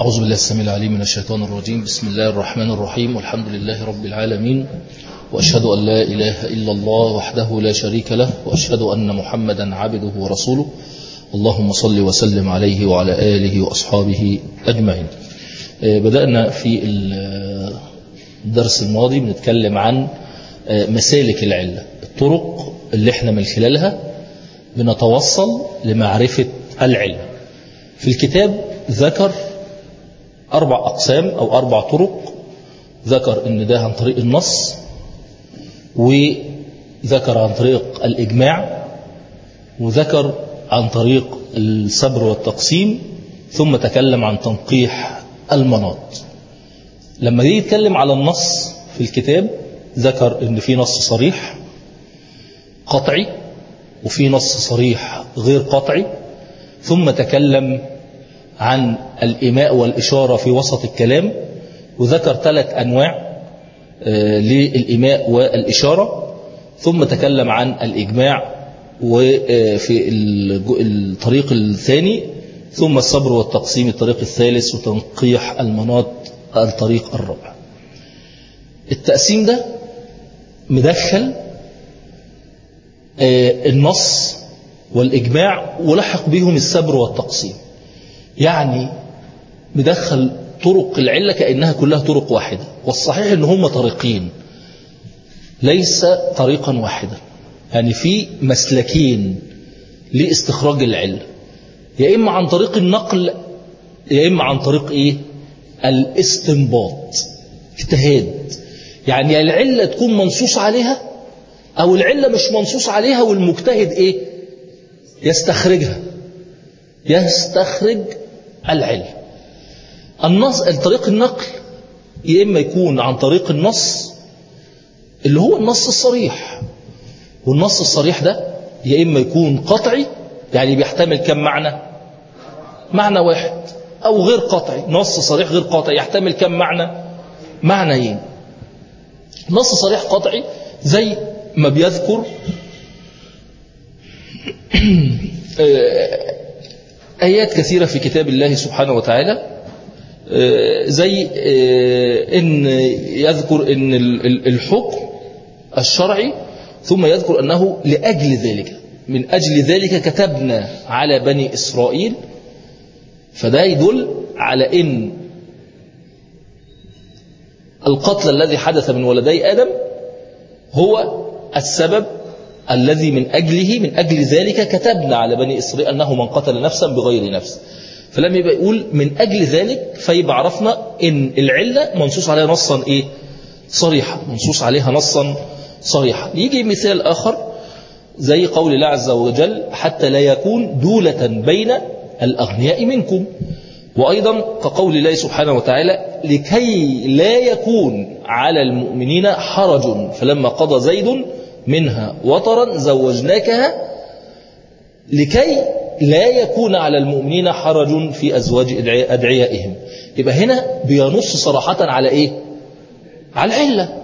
أعوذ بالله السميع العليم من الشيطان الرجيم بسم الله الرحمن الرحيم والحمد لله رب العالمين وأشهد أن لا إله إلا الله وحده لا شريك له وأشهد أن محمدا عبده ورسوله اللهم صل وسلم عليه وعلى آله وأصحابه أجمعين بدأنا في الدرس الماضي بنتكلم عن مسالك العلة الطرق اللي احنا من خلالها بنتوصل لمعرفة العلم في الكتاب ذكر أربع أقسام أو أربع طرق ذكر أن ده عن طريق النص وذكر عن طريق الإجماع وذكر عن طريق الصبر والتقسيم ثم تكلم عن تنقيح المناط لما يجي يتكلم على النص في الكتاب ذكر ان في نص صريح قطعي وفي نص صريح غير قطعي ثم تكلم عن الإيماء والإشارة في وسط الكلام وذكر ثلاث أنواع للإيماء والإشارة ثم تكلم عن الإجماع وفي الطريق الثاني ثم الصبر والتقسيم الطريق الثالث وتنقيح المناط الطريق الرابع التقسيم ده مدخل النص والإجماع ولحق بهم الصبر والتقسيم يعني مدخل طرق العلة كأنها كلها طرق واحدة والصحيح ان هم طريقين ليس طريقا واحدا يعني في مسلكين لاستخراج العلة يا إما عن طريق النقل يا إما عن طريق إيه الاستنباط اجتهاد يعني العلة تكون منصوص عليها أو العلة مش منصوص عليها والمجتهد إيه يستخرجها يستخرج العلم النص طريق النقل يا إما يكون عن طريق النص اللي هو النص الصريح والنص الصريح ده يا إما يكون قطعي يعني بيحتمل كم معنى معنى واحد أو غير قطعي نص صريح غير قطعي يحتمل كم معنى معنيين نص صريح قطعي زي ما بيذكر آيات كثيرة في كتاب الله سبحانه وتعالى زي إن يذكر إن الحكم الشرعي ثم يذكر أنه لأجل ذلك من أجل ذلك كتبنا على بني إسرائيل فده يدل على إن القتل الذي حدث من ولدي آدم هو السبب الذي من أجله من أجل ذلك كتبنا على بني إسرائيل أنه من قتل نفسا بغير نفس فلما يبقى يقول من أجل ذلك فيبقى عرفنا إن العلة منصوص عليها نصا إيه صريحا منصوص عليها نصا صريحا يجي مثال آخر زي قول الله عز وجل حتى لا يكون دولة بين الأغنياء منكم وأيضا كقول الله سبحانه وتعالى لكي لا يكون على المؤمنين حرج فلما قضى زيد منها وطرا زوجناكها لكي لا يكون على المؤمنين حرج في أزواج أدعيائهم يبقى هنا بينص صراحة على إيه على العلة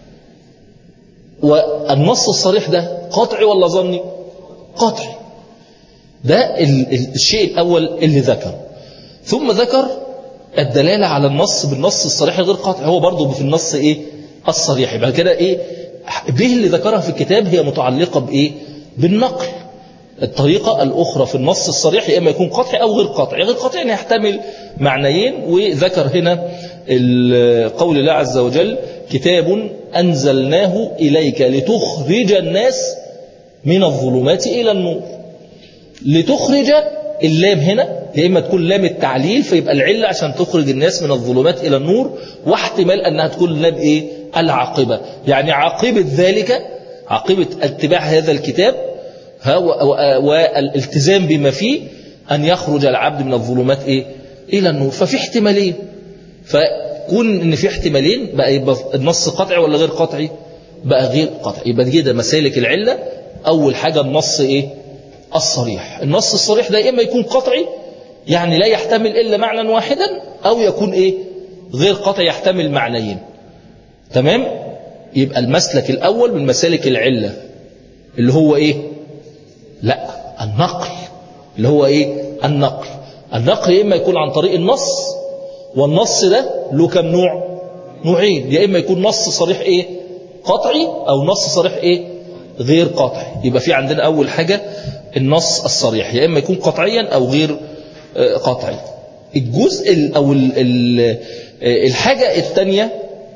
والنص الصريح ده قطعي ولا ظني قطعي ده الشيء الأول اللي ذكر ثم ذكر الدلالة على النص بالنص الصريح غير قاطع هو برضه في النص إيه الصريح يبقى كده إيه به اللي ذكرها في الكتاب هي متعلقة بإيه بالنقل الطريقة الأخرى في النص الصريح يا إما يكون قطعي أو غير قطعي غير قطعي يعني يحتمل معنيين وذكر هنا قول الله عز وجل كتاب أنزلناه إليك لتخرج الناس من الظلمات إلى النور لتخرج اللام هنا يا إما تكون لام التعليل فيبقى العلة عشان تخرج الناس من الظلمات إلى النور واحتمال أنها تكون لام إيه العاقبة يعني عاقبة ذلك عاقبة اتباع هذا الكتاب والالتزام بما فيه أن يخرج العبد من الظلمات إيه إلى النور ففي احتمالين فكون إن في احتمالين بقى يبقى النص قطعي ولا غير قطعي بقى غير قطعي يبقى كده مسالك العلة أول حاجة النص إيه الصريح النص الصريح ده إما يكون قطعي يعني لا يحتمل إلا معنى واحدا أو يكون إيه غير قطعي يحتمل معنيين تمام يبقى المسلك الأول من مسالك العلة اللي هو إيه لا النقل اللي هو إيه النقل النقل إما يكون عن طريق النص والنص ده له كم نوع نوعين يا إما يكون نص صريح إيه قطعي أو نص صريح إيه غير قطعي يبقى في عندنا أول حاجة النص الصريح يا إما يكون قطعيا أو غير قطعي الجزء أو الحاجة الثانية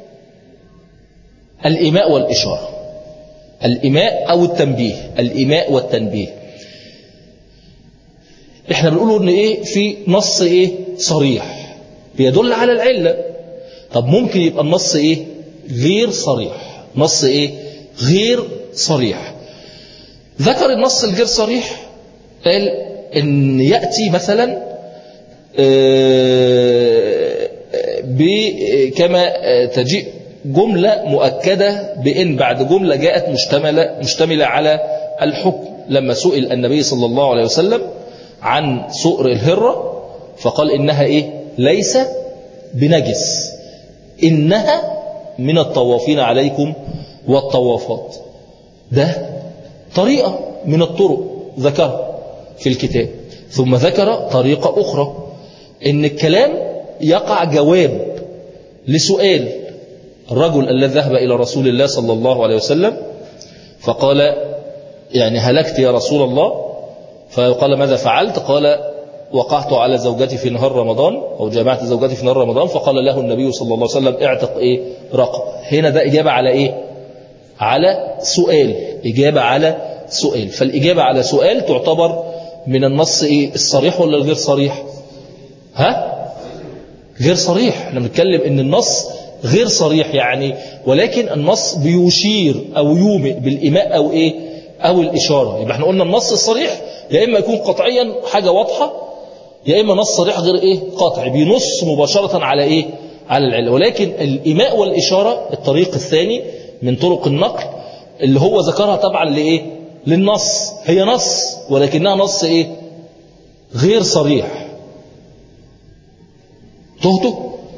الإيماء والإشارة الإيماء أو التنبيه الإيماء والتنبيه احنا بنقوله ان ايه في نص ايه صريح بيدل على العلة طب ممكن يبقى النص ايه غير صريح نص ايه غير صريح ذكر النص الغير صريح قال ان يأتي مثلا كما تجيء جملة مؤكدة بإن بعد جملة جاءت مشتملة, مشتملة على الحكم لما سئل النبي صلى الله عليه وسلم عن سؤر الهرة فقال إنها إيه ليس بنجس إنها من الطوافين عليكم والطوافات ده طريقة من الطرق ذكرها في الكتاب ثم ذكر طريقة أخرى إن الكلام يقع جواب لسؤال الرجل الذي ذهب إلى رسول الله صلى الله عليه وسلم فقال يعني هلكت يا رسول الله فقال ماذا فعلت قال وقعت على زوجتي في نهار رمضان أو جامعت زوجتي في نهار رمضان فقال له النبي صلى الله عليه وسلم اعتق إيه رقب هنا ده إجابة على إيه على سؤال إجابة على سؤال فالإجابة على سؤال تعتبر من النص إيه الصريح ولا الغير صريح ها غير صريح احنا بنتكلم ان النص غير صريح يعني ولكن النص بيشير او يومئ بالإيماء او ايه او الاشارة يبقى احنا قلنا النص الصريح يا اما يكون قطعيا حاجة واضحة يا اما نص صريح غير ايه قطعي بينص مباشرة على ايه على العلة ولكن الإيماء والإشارة الطريق الثاني من طرق النقل اللي هو ذكرها طبعا لإيه للنص هي نص ولكنها نص إيه غير صريح تهتو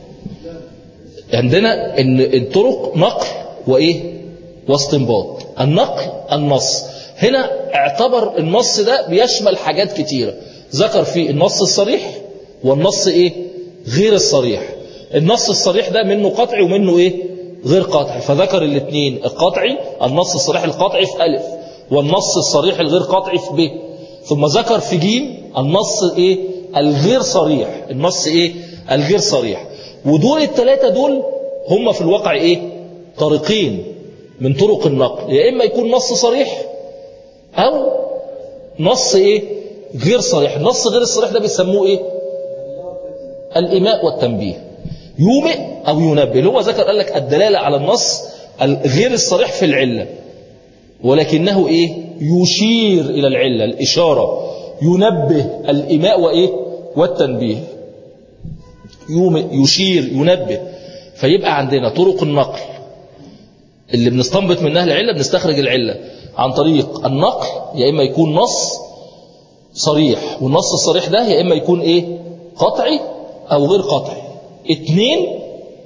عندنا ان الطرق نقل وايه واستنباط النقل النص هنا اعتبر النص ده بيشمل حاجات كتيرة ذكر فيه النص الصريح والنص ايه غير الصريح النص الصريح ده منه قطعي ومنه ايه غير قطعي فذكر الاثنين القطعي النص الصريح القطعي في ألف والنص الصريح الغير قطعي في ب ثم ذكر في جيم النص ايه الغير صريح النص ايه الغير صريح ودول الثلاثة دول هم في الواقع ايه طريقين من طرق النقل يا اما يكون نص صريح او نص ايه غير صريح النص غير الصريح ده بيسموه ايه الإيماء والتنبيه يومئ أو ينبه اللي هو ذكر قال لك الدلالة على النص غير الصريح في العلة ولكنه إيه يشير إلى العلة الإشارة ينبه الإيماء وإيه والتنبيه يومئ يشير ينبه فيبقى عندنا طرق النقل اللي بنستنبط منها العلة بنستخرج العلة عن طريق النقل يا إما يكون نص صريح والنص الصريح ده يا إما يكون إيه قطعي أو غير قطعي اثنين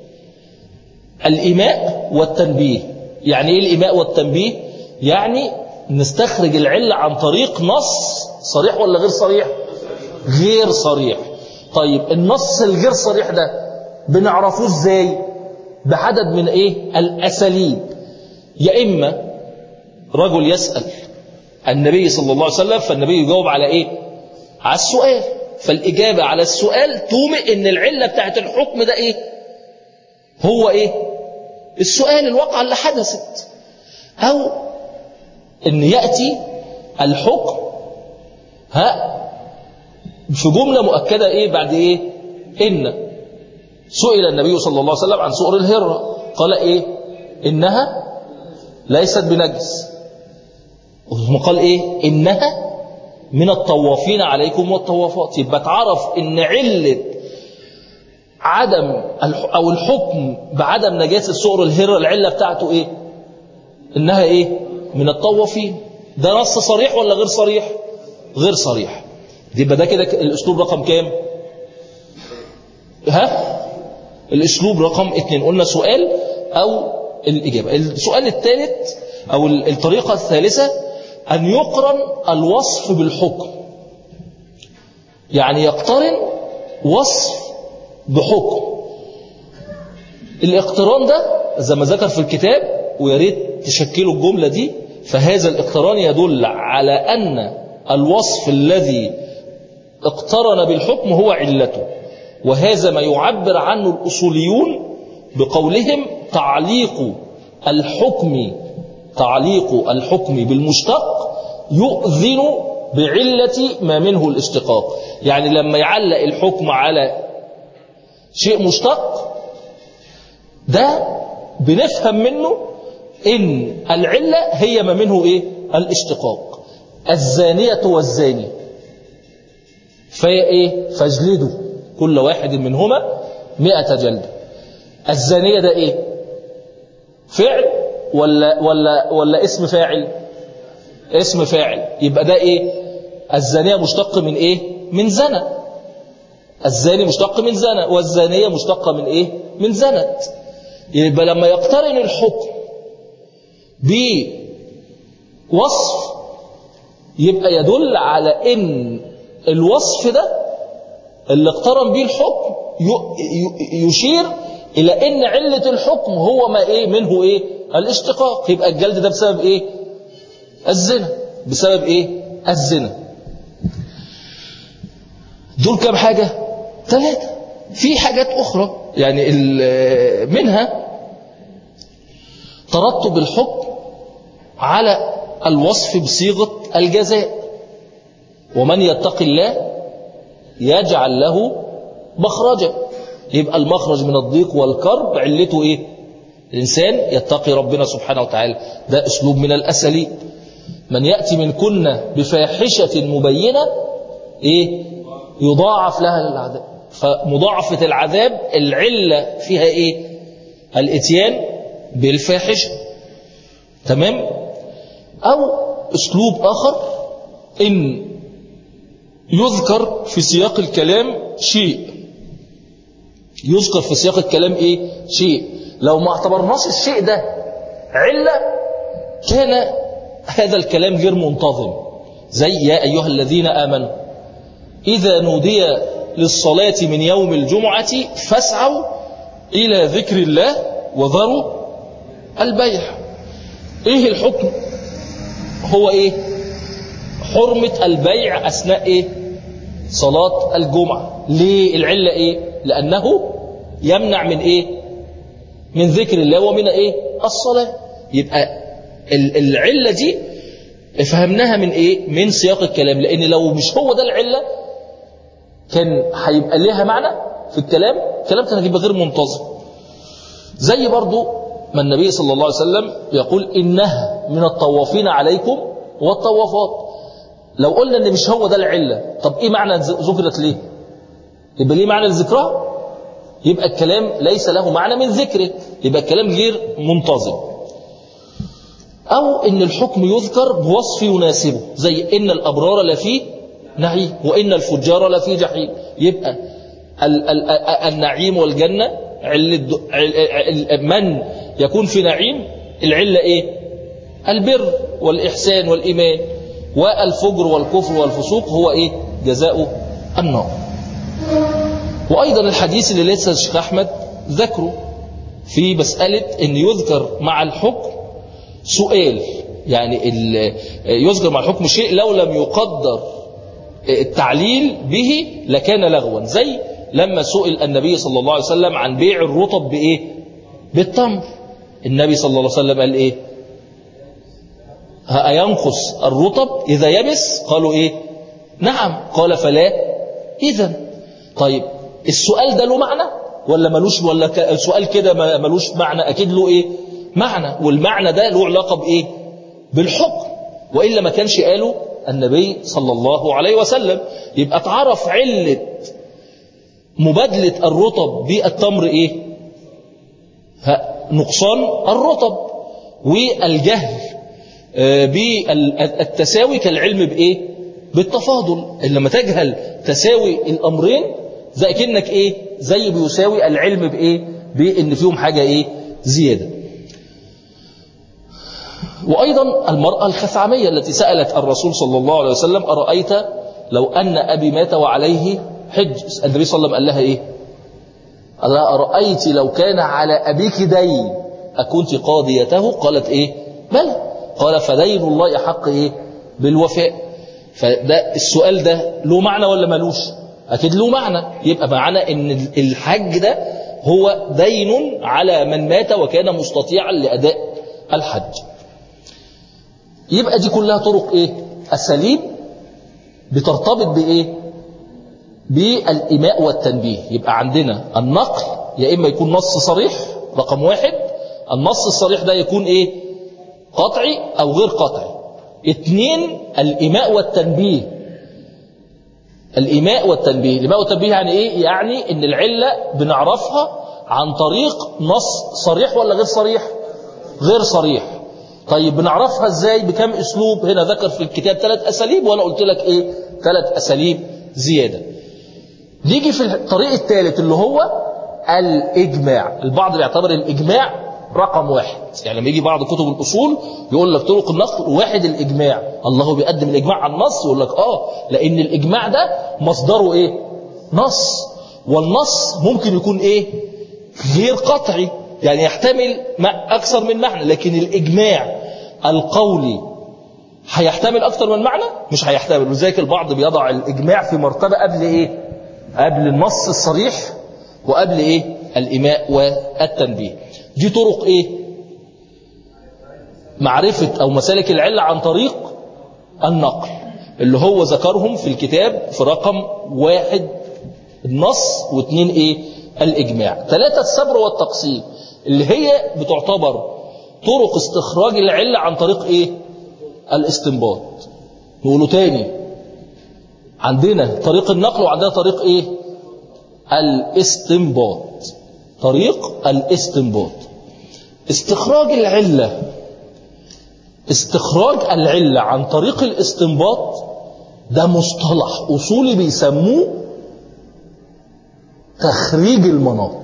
الإيماء والتنبيه يعني إيه الإيماء والتنبيه يعني نستخرج العلة عن طريق نص صريح ولا غير صريح غير صريح طيب النص الغير صريح ده بنعرفه ازاي بعدد من ايه الاساليب يا اما رجل يسأل النبي صلى الله عليه وسلم فالنبي يجاوب على ايه على السؤال فالإجابة على السؤال تومئ ان العلة بتاعت الحكم ده ايه هو ايه السؤال الواقع اللي حدثت او ان يأتي الحكم ها في جملة مؤكدة ايه بعد ايه ان سئل النبي صلى الله عليه وسلم عن سؤر الهرة قال ايه انها ليست بنجس ثم قال ايه انها من الطوافين عليكم والطوافات يبقى تعرف ان علة عدم او الحكم بعدم نجاسة سؤر الهرة العلة بتاعته ايه انها ايه من الطوافين ده نص صريح ولا غير صريح غير صريح يبقى ده كده الاسلوب رقم كام ها الاسلوب رقم اتنين قلنا سؤال او الاجابة السؤال الثالث او الطريقة الثالثة أن يقرن الوصف بالحكم يعني يقترن وصف بحكم الاقتران ده زي ما ذكر في الكتاب ويا ريت تشكلوا الجملة دي فهذا الاقتران يدل على أن الوصف الذي اقترن بالحكم هو علته وهذا ما يعبر عنه الأصوليون بقولهم تعليق الحكم تعليق الحكم بالمشتق يؤذن بعلة ما منه الاشتقاق يعني لما يعلق الحكم على شيء مشتق ده بنفهم منه ان العلة هي ما منه ايه الاشتقاق الزانية والزاني فهي ايه فاجلدوا كل واحد منهما مئة جلدة الزانية ده ايه فعل ولا, ولا, ولا اسم فاعل اسم فاعل يبقى ده ايه الزانية مشتق من ايه من زنى الزاني مشتق من زنى والزانية مشتقة من ايه من زنت يبقى لما يقترن الحكم بوصف يبقى يدل على ان الوصف ده اللي اقترن به الحكم يشير الى ان علة الحكم هو ما ايه منه ايه الاشتقاق يبقى الجلد ده بسبب ايه الزنا بسبب ايه الزنا دول كام حاجة ثلاثة في حاجات اخرى يعني منها ترتب الحكم على الوصف بصيغة الجزاء ومن يتق الله يجعل له مخرجا يبقى المخرج من الضيق والكرب علته ايه الإنسان يتقي ربنا سبحانه وتعالى ده أسلوب من الأساليب من يأتي من كنا بفاحشة مبينة إيه يضاعف لها العذاب فمضاعفة العذاب العلة فيها إيه الاتيان بالفاحشة تمام أو أسلوب آخر إن يذكر في سياق الكلام شيء يذكر في سياق الكلام إيه شيء لو ما اعتبرناش الشيء ده علة كان هذا الكلام غير منتظم زي يا أيها الذين آمنوا إذا نودي للصلاة من يوم الجمعة فاسعوا إلى ذكر الله وذروا البيع إيه الحكم هو إيه حرمة البيع أثناء إيه صلاة الجمعة ليه العلة إيه لأنه يمنع من إيه من ذكر الله ومن إيه الصلاة يبقى العلة دي فهمناها من إيه من سياق الكلام لأن لو مش هو ده العلة كان هيبقى لها معنى في الكلام الكلام كان هيبقى غير منتظم زي برضو ما النبي صلى الله عليه وسلم يقول إنها من الطوافين عليكم والطوافات لو قلنا ان مش هو ده العلة طب ايه معنى ذكرت ليه يبقى ليه معنى الذكرى يبقى الكلام ليس له معنى من ذكره يبقى الكلام غير منتظم او ان الحكم يذكر بوصف يناسبه زي ان الابرار لفي نعيم وان الفجار لفي جحيم يبقى ال ال النعيم والجنة من يكون في نعيم العلة ايه البر والإحسان والإيمان والفجر والكفر والفسوق هو إيه جزاء النار وأيضا الحديث اللي لسه الشيخ أحمد ذكره في مسألة أن يذكر مع الحكم سؤال يعني يذكر مع الحكم شيء لو لم يقدر التعليل به لكان لغوا زي لما سئل النبي صلى الله عليه وسلم عن بيع الرطب بإيه بالتمر النبي صلى الله عليه وسلم قال إيه أينقص الرطب إذا يبس قالوا إيه نعم قال فلا إذا طيب السؤال ده له معنى ولا ملوش ولا السؤال كده ملوش معنى أكيد له إيه معنى والمعنى ده له علاقة بإيه بالحكم وإلا ما كانش قاله النبي صلى الله عليه وسلم يبقى تعرف علة مبادلة الرطب بالتمر إيه نقصان الرطب والجهل بالتساوي كالعلم بإيه بالتفاضل لما تجهل تساوي الأمرين زي كأنك إيه زي بيساوي العلم بإيه بإن فيهم حاجة إيه زيادة وأيضا المرأة الخثعمية التي سألت الرسول صلى الله عليه وسلم أرأيت لو أن أبي مات وعليه حج النبي صلى الله عليه وسلم قال لها إيه قال أرأيت لو كان على أبيك دين أكنت قاضيته قالت إيه بلى قال فدين الله حق إيه بالوفاء فده السؤال ده له معنى ولا ملوش أكيد له معنى يبقى معنى إن الحج ده هو دين على من مات وكان مستطيعا لأداء الحج يبقى دي كلها طرق إيه أساليب بترتبط بإيه بالإماء والتنبيه يبقى عندنا النقل يا إما يكون نص صريح رقم واحد النص الصريح ده يكون إيه قطعي أو غير قطعي اثنين الإماء والتنبيه الإماء والتنبيه الإماء والتنبيه يعني إيه يعني إن العلة بنعرفها عن طريق نص صريح ولا غير صريح غير صريح طيب بنعرفها ازاي بكم اسلوب هنا ذكر في الكتاب ثلاث اساليب وانا قلت لك ايه ثلاث اساليب زياده نيجي في الطريق الثالث اللي هو الاجماع البعض بيعتبر الاجماع رقم واحد يعني لما يجي بعض كتب الاصول يقول لك طرق النقل واحد الاجماع الله بيقدم الاجماع على النص يقول لك اه لان الاجماع ده مصدره ايه نص والنص ممكن يكون ايه غير قطعي يعني يحتمل أكثر من معنى لكن الإجماع القولي هيحتمل أكثر من معنى مش هيحتمل وذلك البعض بيضع الإجماع في مرتبة قبل إيه قبل النص الصريح وقبل إيه الإماء والتنبيه دي طرق إيه معرفة أو مسالك العلة عن طريق النقل اللي هو ذكرهم في الكتاب في رقم واحد النص واثنين إيه الإجماع ثلاثة الصبر والتقسيم اللي هي بتعتبر طرق استخراج العلة عن طريق ايه الاستنباط نقوله تاني عندنا طريق النقل وعندنا طريق ايه الاستنباط طريق الاستنباط استخراج العلة استخراج العلة عن طريق الاستنباط ده مصطلح أصولي بيسموه تخريج المناط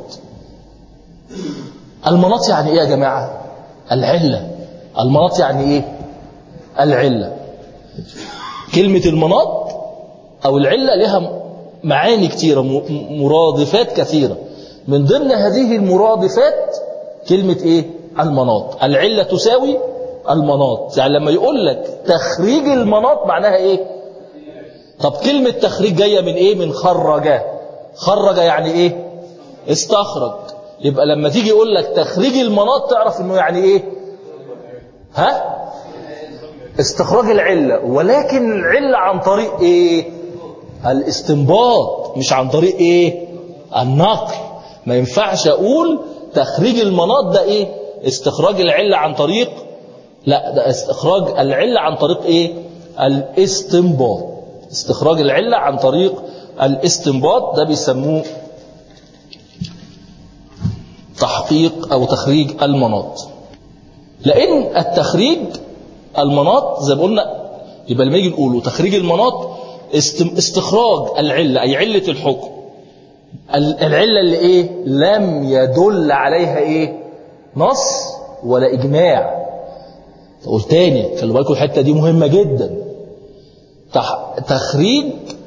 المناط يعني ايه يا جماعة العلة المناط يعني ايه العلة كلمة المناط او العلة لها معاني كثيرة مرادفات كثيرة من ضمن هذه المرادفات كلمة ايه المناط العلة تساوي المناط يعني لما يقول لك تخريج المناط معناها ايه طب كلمة تخريج جاية من ايه من خرج خرج يعني ايه استخرج يبقى لما تيجي يقول لك تخريج المناط تعرف انه يعني ايه ها استخراج العلة ولكن العلة عن طريق ايه الاستنباط مش عن طريق ايه النقل ما ينفعش اقول تخريج المناط ده ايه استخراج العلة عن طريق لا ده استخراج العلة عن طريق ايه الاستنباط استخراج العلة عن طريق الاستنباط ده بيسموه تحقيق أو تخريج المناط لأن التخريج المناط زي ما قلنا يبقى لما يجي نقوله تخريج المناط استخراج العلة أي علة الحكم العلة اللي إيه لم يدل عليها إيه نص ولا إجماع تقول تاني خلي بالكم الحتة دي مهمة جدا تخريج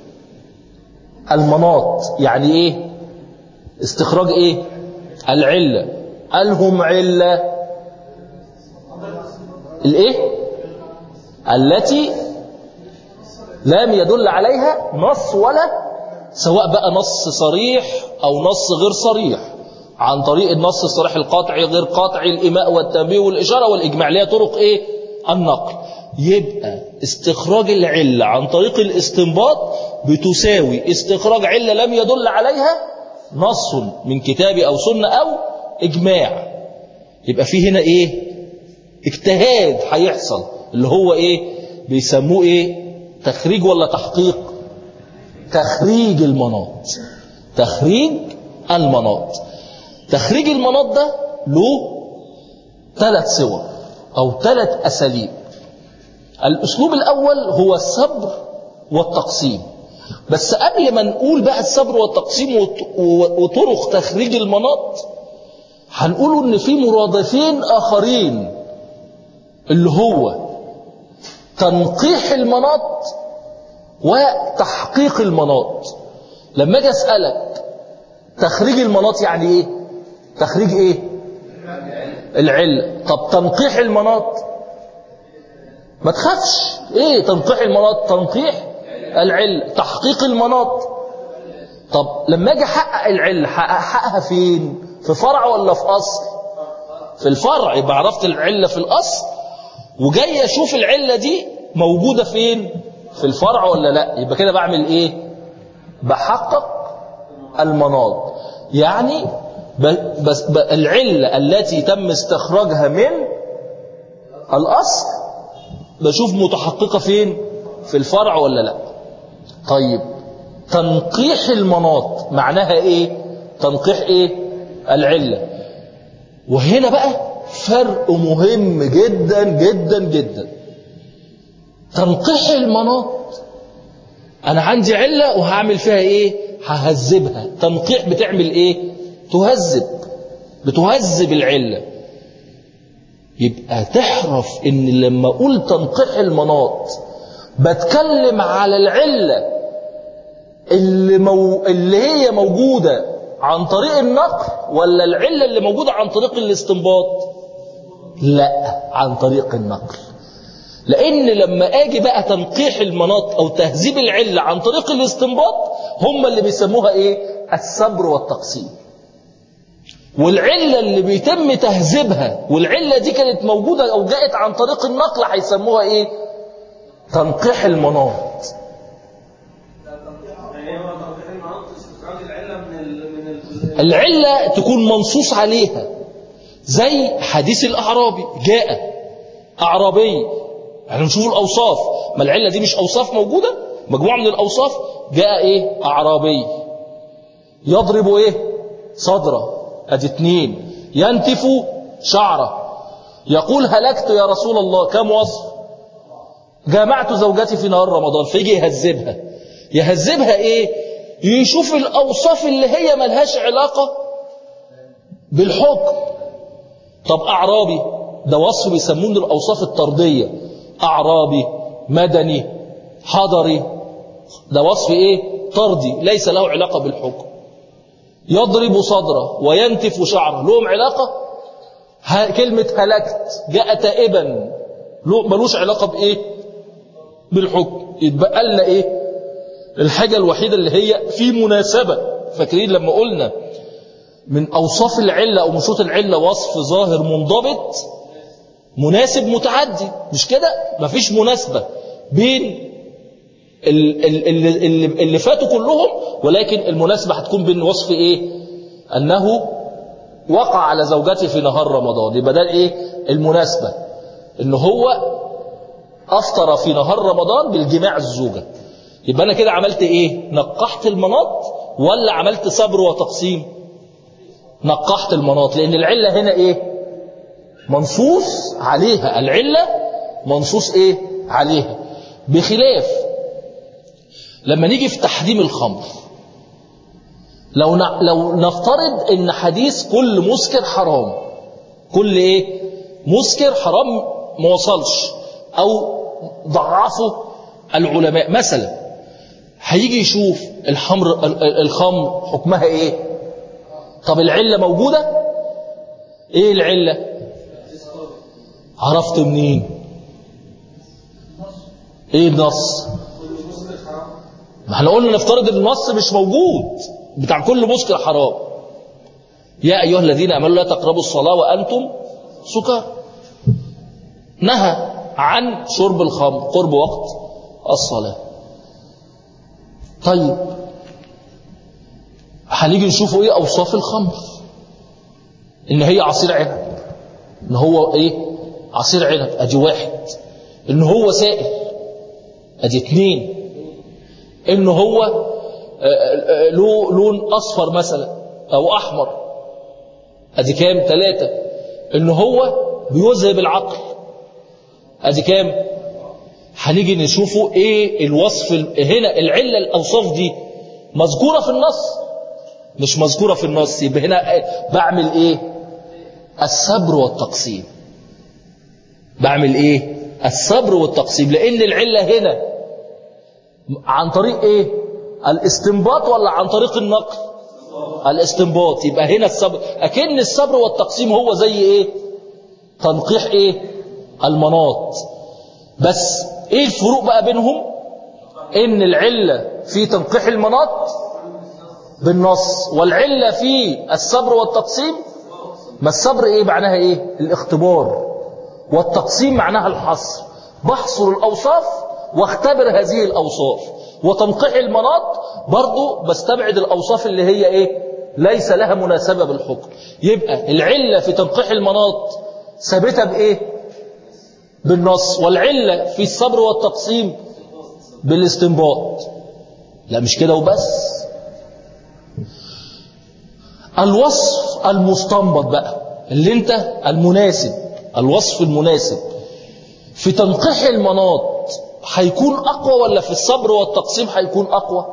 المناط يعني إيه استخراج إيه العلة ألهم علة الإيه التي لم يدل عليها نص ولا سواء بقى نص صريح أو نص غير صريح عن طريق النص الصريح القاطعي غير قاطعي الإماء والتنبيه والإشارة والإجماع ليها طرق إيه النقل يبقى استخراج العلة عن طريق الاستنباط بتساوي استخراج علة لم يدل عليها نص من كتاب أو سنة أو إجماع يبقى في هنا إيه اجتهاد هيحصل اللي هو إيه بيسموه إيه تخريج ولا تحقيق تخريج المناط تخريج المناط تخريج المناط ده له ثلاث صور أو ثلاث أساليب الأسلوب الأول هو الصبر والتقسيم بس قبل ما نقول بقى الصبر والتقسيم وطرق تخريج المناط هنقول ان في مرادفين اخرين اللي هو تنقيح المناط وتحقيق المناط لما اجي اسالك تخريج المناط يعني ايه تخريج ايه العلة طب تنقيح المناط ما تخافش ايه تنقيح المناط تنقيح العلة تحقيق المناط طب لما اجي احقق العلة احققها فين في فرع ولا في اصل في الفرع يبقى عرفت العلة في الاصل وجاي اشوف العلة دي موجودة فين في الفرع ولا لا يبقى كده بعمل ايه بحقق المناط يعني بس العلة التي تم استخراجها من الأصل بشوف متحققة فين في الفرع ولا لا طيب تنقيح المناط معناها ايه تنقيح ايه العلة وهنا بقى فرق مهم جدا جدا جدا تنقيح المناط انا عندي علة وهعمل فيها ايه ههذبها تنقيح بتعمل ايه تهذب بتهذب العلة يبقى تحرف ان لما اقول تنقيح المناط بتكلم على العلة اللي, مو... اللي هي موجودة عن طريق النقل ولا العلة اللي موجودة عن طريق الاستنباط لا عن طريق النقل لان لما اجي بقى تنقيح المناط او تهذيب العلة عن طريق الاستنباط هم اللي بيسموها ايه السبر والتقسيم والعلة اللي بيتم تهذيبها والعلة دي كانت موجودة او جاءت عن طريق النقل هيسموها ايه تنقيح المناط العلة تكون منصوص عليها زي حديث الأعرابي جاء أعرابي احنا نشوف الأوصاف ما العلة دي مش أوصاف موجودة مجموعة من الأوصاف جاء إيه أعرابي يضرب إيه صدره أدي اتنين ينتف شعره يقول هلكت يا رسول الله كم وصف جامعت زوجتي في نهار رمضان فيجي يهذبها يهذبها إيه يشوف الأوصاف اللي هي ملهاش علاقة بالحكم طب أعرابي ده وصف بيسمونه الأوصاف الطردية أعرابي مدني حضري ده وصف إيه طردي ليس له علاقة بالحكم يضرب صدره وينتف شعره لهم علاقة كلمة هلكت جاء تائبا ملوش علاقة بإيه بالحكم يتبقى لنا إيه الحاجة الوحيدة اللي هي في مناسبة فاكرين لما قلنا من أوصاف العلة أو من شروط العلة وصف ظاهر منضبط مناسب متعدي مش كده مفيش مناسبة بين اللي, اللي فاتوا كلهم ولكن المناسبة هتكون بين وصف ايه انه وقع على زوجته في نهار رمضان يبقى ده ايه المناسبة ان هو افطر في نهار رمضان بالجماع الزوجة يبقى انا كده عملت ايه نقحت المناط ولا عملت صبر وتقسيم نقحت المناط لان العلة هنا ايه منصوص عليها العلة منصوص ايه عليها بخلاف لما نيجي في تحريم الخمر لو لو نفترض ان حديث كل مسكر حرام كل ايه مسكر حرام ما وصلش او ضعفه العلماء مثلا هيجي يشوف الحمر الخمر حكمها ايه طب العلة موجودة ايه العلة عرفت منين ايه النص ما احنا قلنا نفترض ان النص مش موجود بتاع كل مسكر حرام يا ايها الذين امنوا لا تقربوا الصلاه وانتم سكر نهى عن شرب الخمر قرب وقت الصلاه طيب هنيجي نشوفوا ايه اوصاف الخمر ان هي عصير عنب ان هو ايه عصير عنب ادي واحد ان هو سائل ادي اتنين ان هو له لون اصفر مثلا او احمر ادي كام ثلاثة ان هو بيذهب العقل ادي كام هنيجي نشوفه ايه الوصف هنا العلة الاوصاف دي مذكورة في النص مش مذكورة في النص يبقى هنا بعمل ايه الصبر والتقسيم بعمل ايه الصبر والتقسيم لان العلة هنا عن طريق ايه الاستنباط ولا عن طريق النقل الاستنباط يبقى هنا الصبر أكن الصبر والتقسيم هو زي إيه تنقيح إيه المناط بس إيه الفروق بقى بينهم إن العلة في تنقيح المناط بالنص والعلة في الصبر والتقسيم ما الصبر إيه معناها إيه الاختبار والتقسيم معناها الحصر بحصر الأوصاف واختبر هذه الأوصاف وتنقيح المناط برضو بستبعد الأوصاف اللي هي إيه ليس لها مناسبة بالحكم يبقى العلة في تنقيح المناط ثابتة بإيه بالنص والعلة في الصبر والتقسيم بالاستنباط لا مش كده وبس الوصف المستنبط بقى اللي انت المناسب الوصف المناسب في تنقيح المناط هيكون أقوى ولا في الصبر والتقسيم هيكون أقوى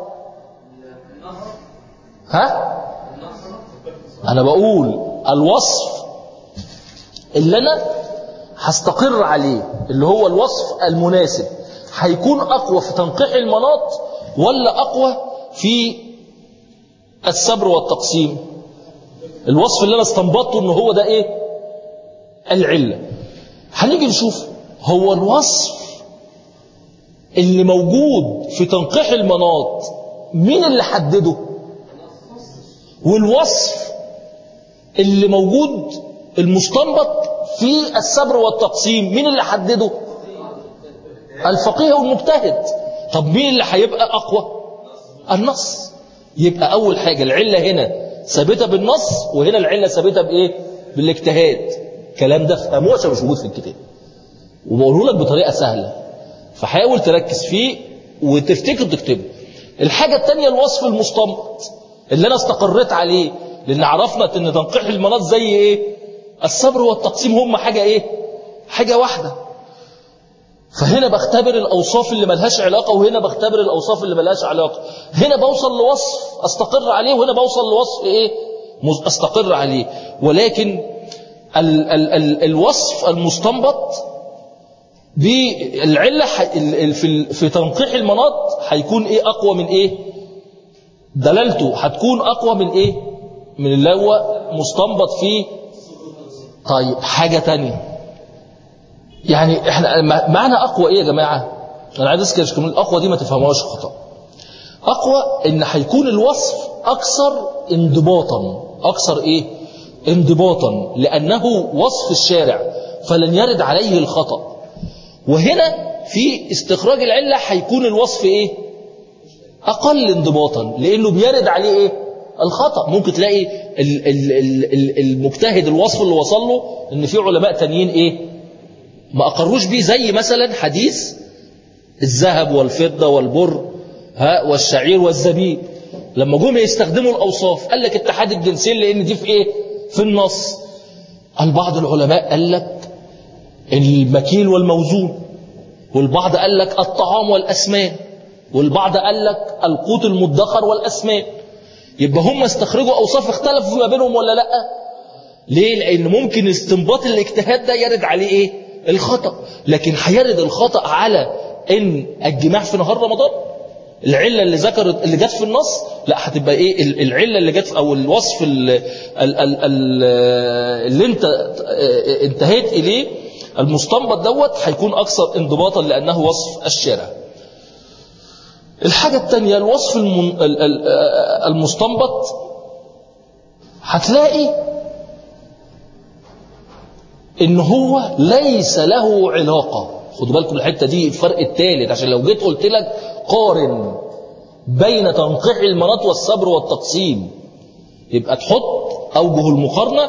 ها أنا بقول الوصف اللي أنا هستقر عليه اللي هو الوصف المناسب هيكون أقوى في تنقيح المناط ولا أقوى في الصبر والتقسيم الوصف اللي أنا استنبطته إن هو ده إيه العلة هنيجي نشوف هو الوصف اللي موجود في تنقيح المناط مين اللي حدده والوصف اللي موجود المستنبط في الصبر والتقسيم مين اللي حدده الفقيه والمجتهد طب مين اللي هيبقى أقوى النص يبقى أول حاجة العلة هنا ثابتة بالنص وهنا العلة ثابتة بإيه بالاجتهاد الكلام ده في أموسة مش موجود في الكتاب وبقوله لك بطريقة سهلة فحاول تركز فيه وتفتكر تكتبه الحاجة التانية الوصف المستنبط اللي أنا استقريت عليه لأن عرفنا أن تنقيح المناط زي إيه الصبر والتقسيم هم حاجة إيه حاجة واحدة فهنا بختبر الأوصاف اللي ملهاش علاقة وهنا بختبر الأوصاف اللي ملهاش علاقة هنا بوصل لوصف أستقر عليه وهنا بوصل لوصف إيه أستقر عليه ولكن ال ال ال الوصف المستنبط بالعلة في في تنقيح المناط هيكون ايه اقوى من ايه دلالته هتكون اقوى من ايه من اللي هو مستنبط فيه طيب حاجة تانية يعني احنا معنى اقوى ايه يا جماعة انا عايز اسكر الاقوى دي ما تفهموهاش خطأ اقوى ان هيكون الوصف اكثر انضباطا اكثر ايه انضباطا لانه وصف الشارع فلن يرد عليه الخطأ وهنا في استخراج العلة هيكون الوصف ايه اقل انضباطا لانه بيرد عليه ايه الخطأ ممكن تلاقي ال ال ال المجتهد الوصف اللي وصل له ان في علماء تانيين ايه ما اقروش بيه زي مثلا حديث الذهب والفضة والبر ها والشعير والزبيب لما جم يستخدموا الاوصاف قال لك اتحاد الجنسين لان دي في ايه في النص البعض العلماء قال لك المكيل والموزون والبعض قال لك الطعام والأسمان والبعض قال لك القوت المدخر والأسمان يبقى هم استخرجوا أوصاف اختلفوا ما بينهم ولا لا ليه لأن ممكن استنباط الاجتهاد ده يرد عليه ايه الخطأ لكن هيرد الخطأ على ان الجماع في نهار رمضان العلة اللي ذكرت اللي جت في النص لا هتبقى ايه العلة اللي جت او الوصف اللي, اللي انت انتهيت اليه المستنبط دوت هيكون أكثر انضباطا لأنه وصف الشارع الحاجة الثانية الوصف المستنبط هتلاقي ان هو ليس له علاقة خدوا بالكم الحتة دي الفرق الثالث عشان لو جيت قلت لك قارن بين تنقيح المناط والصبر والتقسيم يبقى تحط أوجه المقارنة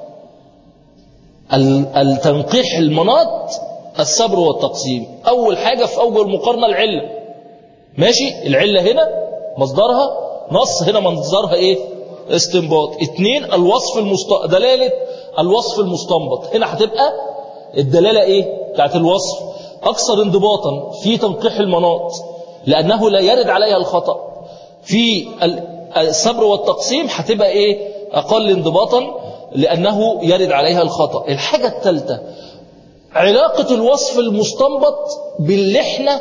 التنقيح المناط الصبر والتقسيم أول حاجة في أوجه المقارنة العلة ماشي العلة هنا مصدرها نص هنا مصدرها إيه استنباط اتنين الوصف المست... دلالة الوصف المستنبط هنا هتبقى الدلالة إيه بتاعت الوصف أكثر انضباطا في تنقيح المناط لأنه لا يرد عليها الخطأ في الصبر والتقسيم هتبقى إيه أقل انضباطا لأنه يرد عليها الخطأ الحاجة الثالثة علاقة الوصف المستنبط باللي احنا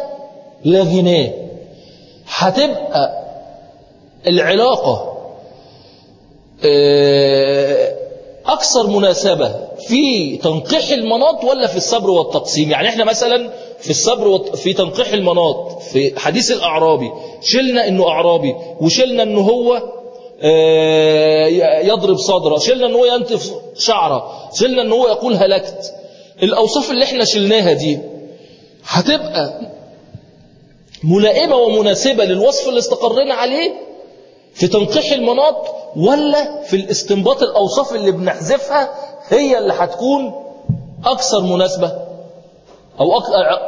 لغيناه هتبقى العلاقة آه، أكثر مناسبة في تنقيح المناط ولا في الصبر والتقسيم يعني احنا مثلا في الصبر والت... في تنقيح المناط في حديث الأعرابي شلنا انه أعرابي وشلنا انه هو آه، يضرب صدره شلنا انه هو ينتف شعره شلنا انه هو يقول هلكت الأوصاف اللي احنا شلناها دي هتبقى ملائمة ومناسبة للوصف اللي استقرينا عليه في تنقيح المناط ولا في الاستنباط الأوصاف اللي بنحذفها هي اللي هتكون أكثر مناسبة أو أكثر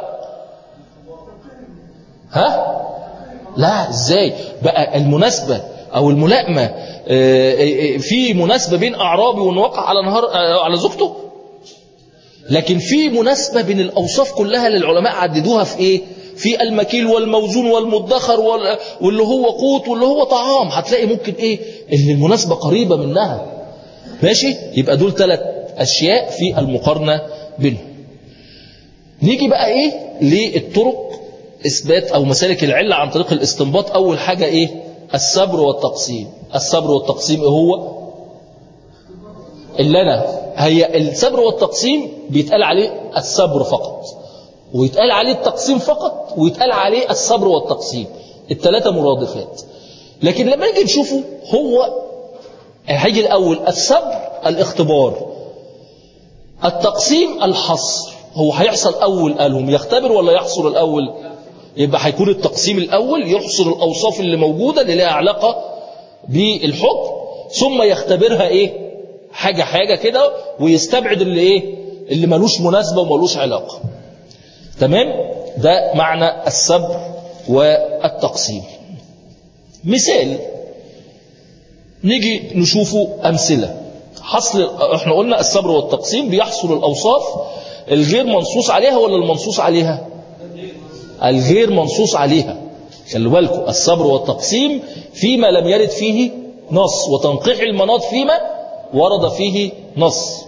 ها لا ازاي بقى المناسبة أو الملائمة آه، آه، آه، في مناسبة بين أعرابي وإنه وقع على نهار آه، على زوجته لكن في مناسبة بين الأوصاف كلها اللي العلماء عددوها في إيه في المكيل والموزون والمدخر وال- واللي هو قوت واللي هو طعام هتلاقي ممكن إيه اللي المناسبة قريبة منها ماشي يبقى دول ثلاث أشياء في المقارنة بينهم نيجي بقى إيه للطرق إثبات أو مسالك العلة عن طريق الاستنباط أول حاجة إيه الصبر والتقسيم الصبر والتقسيم إيه هو اللي أنا هي الصبر والتقسيم بيتقال عليه الصبر فقط ويتقال عليه التقسيم فقط ويتقال عليه الصبر والتقسيم الثلاثة مرادفات لكن لما نيجي نشوفه هو هيجي الأول الصبر الاختبار التقسيم الحصر هو هيحصل أول قالهم يختبر ولا يحصر الأول يبقى هيكون التقسيم الأول يحصر الأوصاف اللي موجودة اللي لها علاقة بالحكم ثم يختبرها إيه حاجة حاجة كده ويستبعد اللي إيه اللي ملوش مناسبة وملوش علاقة تمام ده معنى الصبر والتقسيم مثال نيجي نشوفه أمثلة حصل احنا قلنا الصبر والتقسيم بيحصل الأوصاف الغير منصوص عليها ولا المنصوص عليها الغير منصوص عليها خلوا بالكم الصبر والتقسيم فيما لم يرد فيه نص وتنقيح المناط فيما ورد فيه نص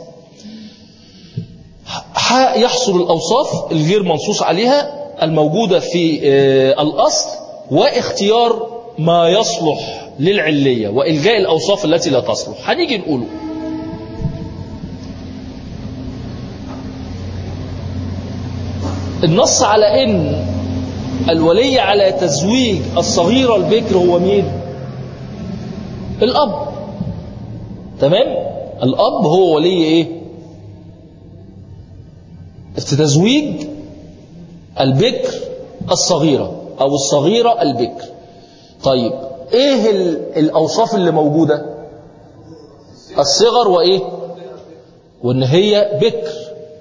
ح- يحصل الأوصاف الغير منصوص عليها الموجودة في آه، الأصل واختيار ما يصلح للعلية وإلغاء الأوصاف التي لا تصلح هنيجي نقوله النص على ان الولي على تزويج الصغيرة البكر هو مين الأب تمام الأب هو ولي ايه في تزويج البكر الصغيرة أو الصغيرة البكر طيب ايه ال- الأوصاف اللي موجودة الصغر وايه وان هي بكر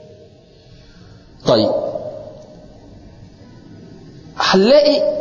طيب هنلاقي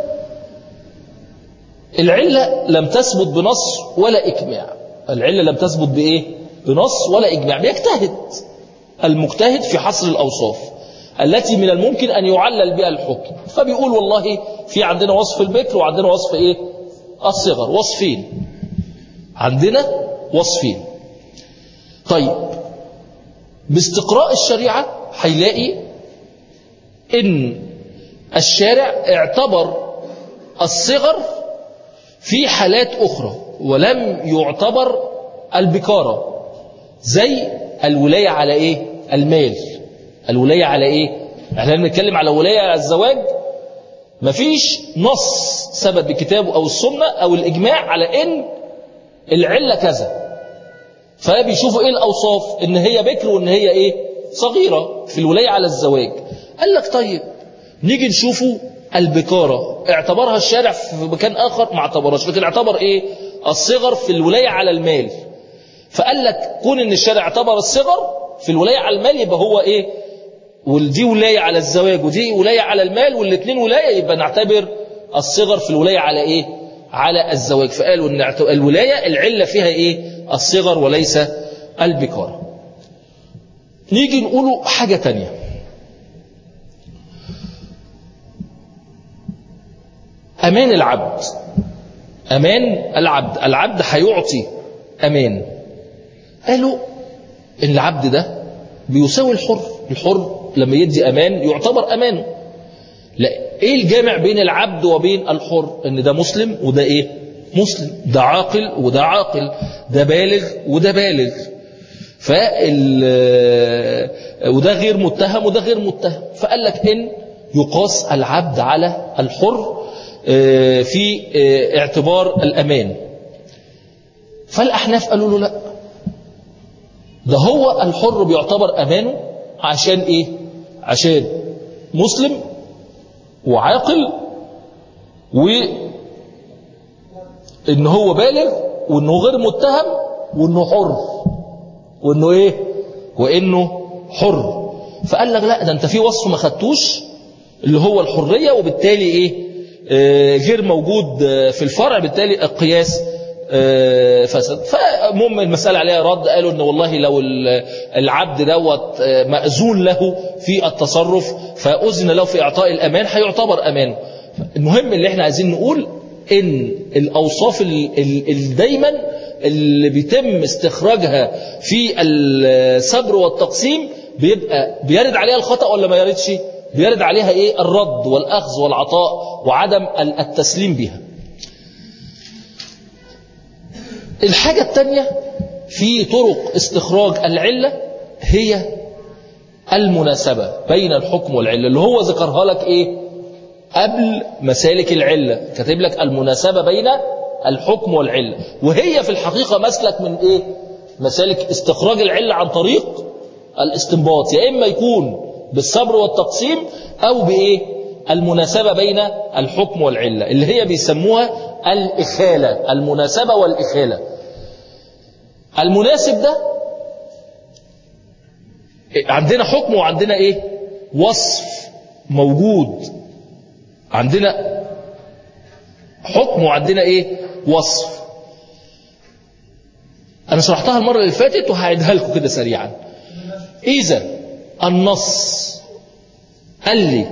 العلة لم تثبت بنص ولا إجماع العلة لم تثبت بإيه بنص ولا إجماع بيجتهد المجتهد في حصر الأوصاف التي من الممكن أن يعلل بها الحكم فبيقول والله في عندنا وصف البكر وعندنا وصف إيه الصغر وصفين عندنا وصفين طيب باستقراء الشريعة هيلاقي إن الشارع اعتبر الصغر في حالات أخرى ولم يعتبر البكارة زي الولاية على إيه المال الولاية على إيه احنا بنتكلم على ولاية على الزواج مفيش نص ثبت بكتابه أو السنة أو الإجماع على إن العلة كذا فبيشوفوا إيه الأوصاف إن هي بكر وإن هي إيه صغيرة في الولاية على الزواج قال لك طيب نيجي نشوفه البكارة اعتبرها الشارع في مكان آخر ما اعتبرهاش لكن اعتبر ايه الصغر في الولاية على المال فقال لك كون ان الشارع اعتبر الصغر في الولاية على المال يبقى هو ايه ودي ولاية على الزواج ودي ولاية على المال والاثنين ولاية يبقى نعتبر الصغر في الولاية على ايه على الزواج فقالوا ان اعت- الولاية العلة فيها ايه الصغر وليس البكارة نيجي نقوله حاجة تانية أمان العبد أمان العبد العبد هيعطي أمان قالوا إن العبد ده بيساوي الحر الحر لما يدي أمان يعتبر أمانه لا إيه الجامع بين العبد وبين الحر إن ده مسلم وده إيه مسلم ده عاقل وده عاقل ده بالغ وده بالغ فال وده غير متهم وده غير متهم فقال لك ان يقاس العبد على الحر في اعتبار الامان فالاحناف قالوا له لا ده هو الحر بيعتبر امانه عشان ايه عشان مسلم وعاقل و ان هو بالغ وانه غير متهم وانه حر وانه ايه وانه حر فقال لك لا ده انت في وصف ما خدتوش اللي هو الحرية وبالتالي ايه آه غير موجود في الفرع بالتالي القياس آه فسد فمهم المسألة عليها رد قالوا ان والله لو العبد دوت مأذون له في التصرف فأذن له في إعطاء الأمان هيعتبر أمان المهم اللي احنا عايزين نقول ان الأوصاف دايما اللي بيتم استخراجها في الصبر والتقسيم بيبقى بيرد عليها الخطأ ولا ما يردش بيرد عليها ايه الرد والأخذ والعطاء وعدم التسليم بها الحاجة الثانية في طرق استخراج العلة هي المناسبة بين الحكم والعلة اللي هو ذكرها لك ايه قبل مسالك العلة كاتب لك المناسبة بين الحكم والعلة وهي في الحقيقة مسلك من ايه مسالك استخراج العلة عن طريق الاستنباط يا إما يكون بالصبر والتقسيم أو بإيه المناسبة بين الحكم والعلة اللي هي بيسموها الإخالة المناسبة والإخالة المناسب ده عندنا حكم وعندنا إيه وصف موجود عندنا حكم وعندنا إيه وصف أنا شرحتها المرة اللي فاتت وهعيدها لكم كده سريعا إذا النص قال لي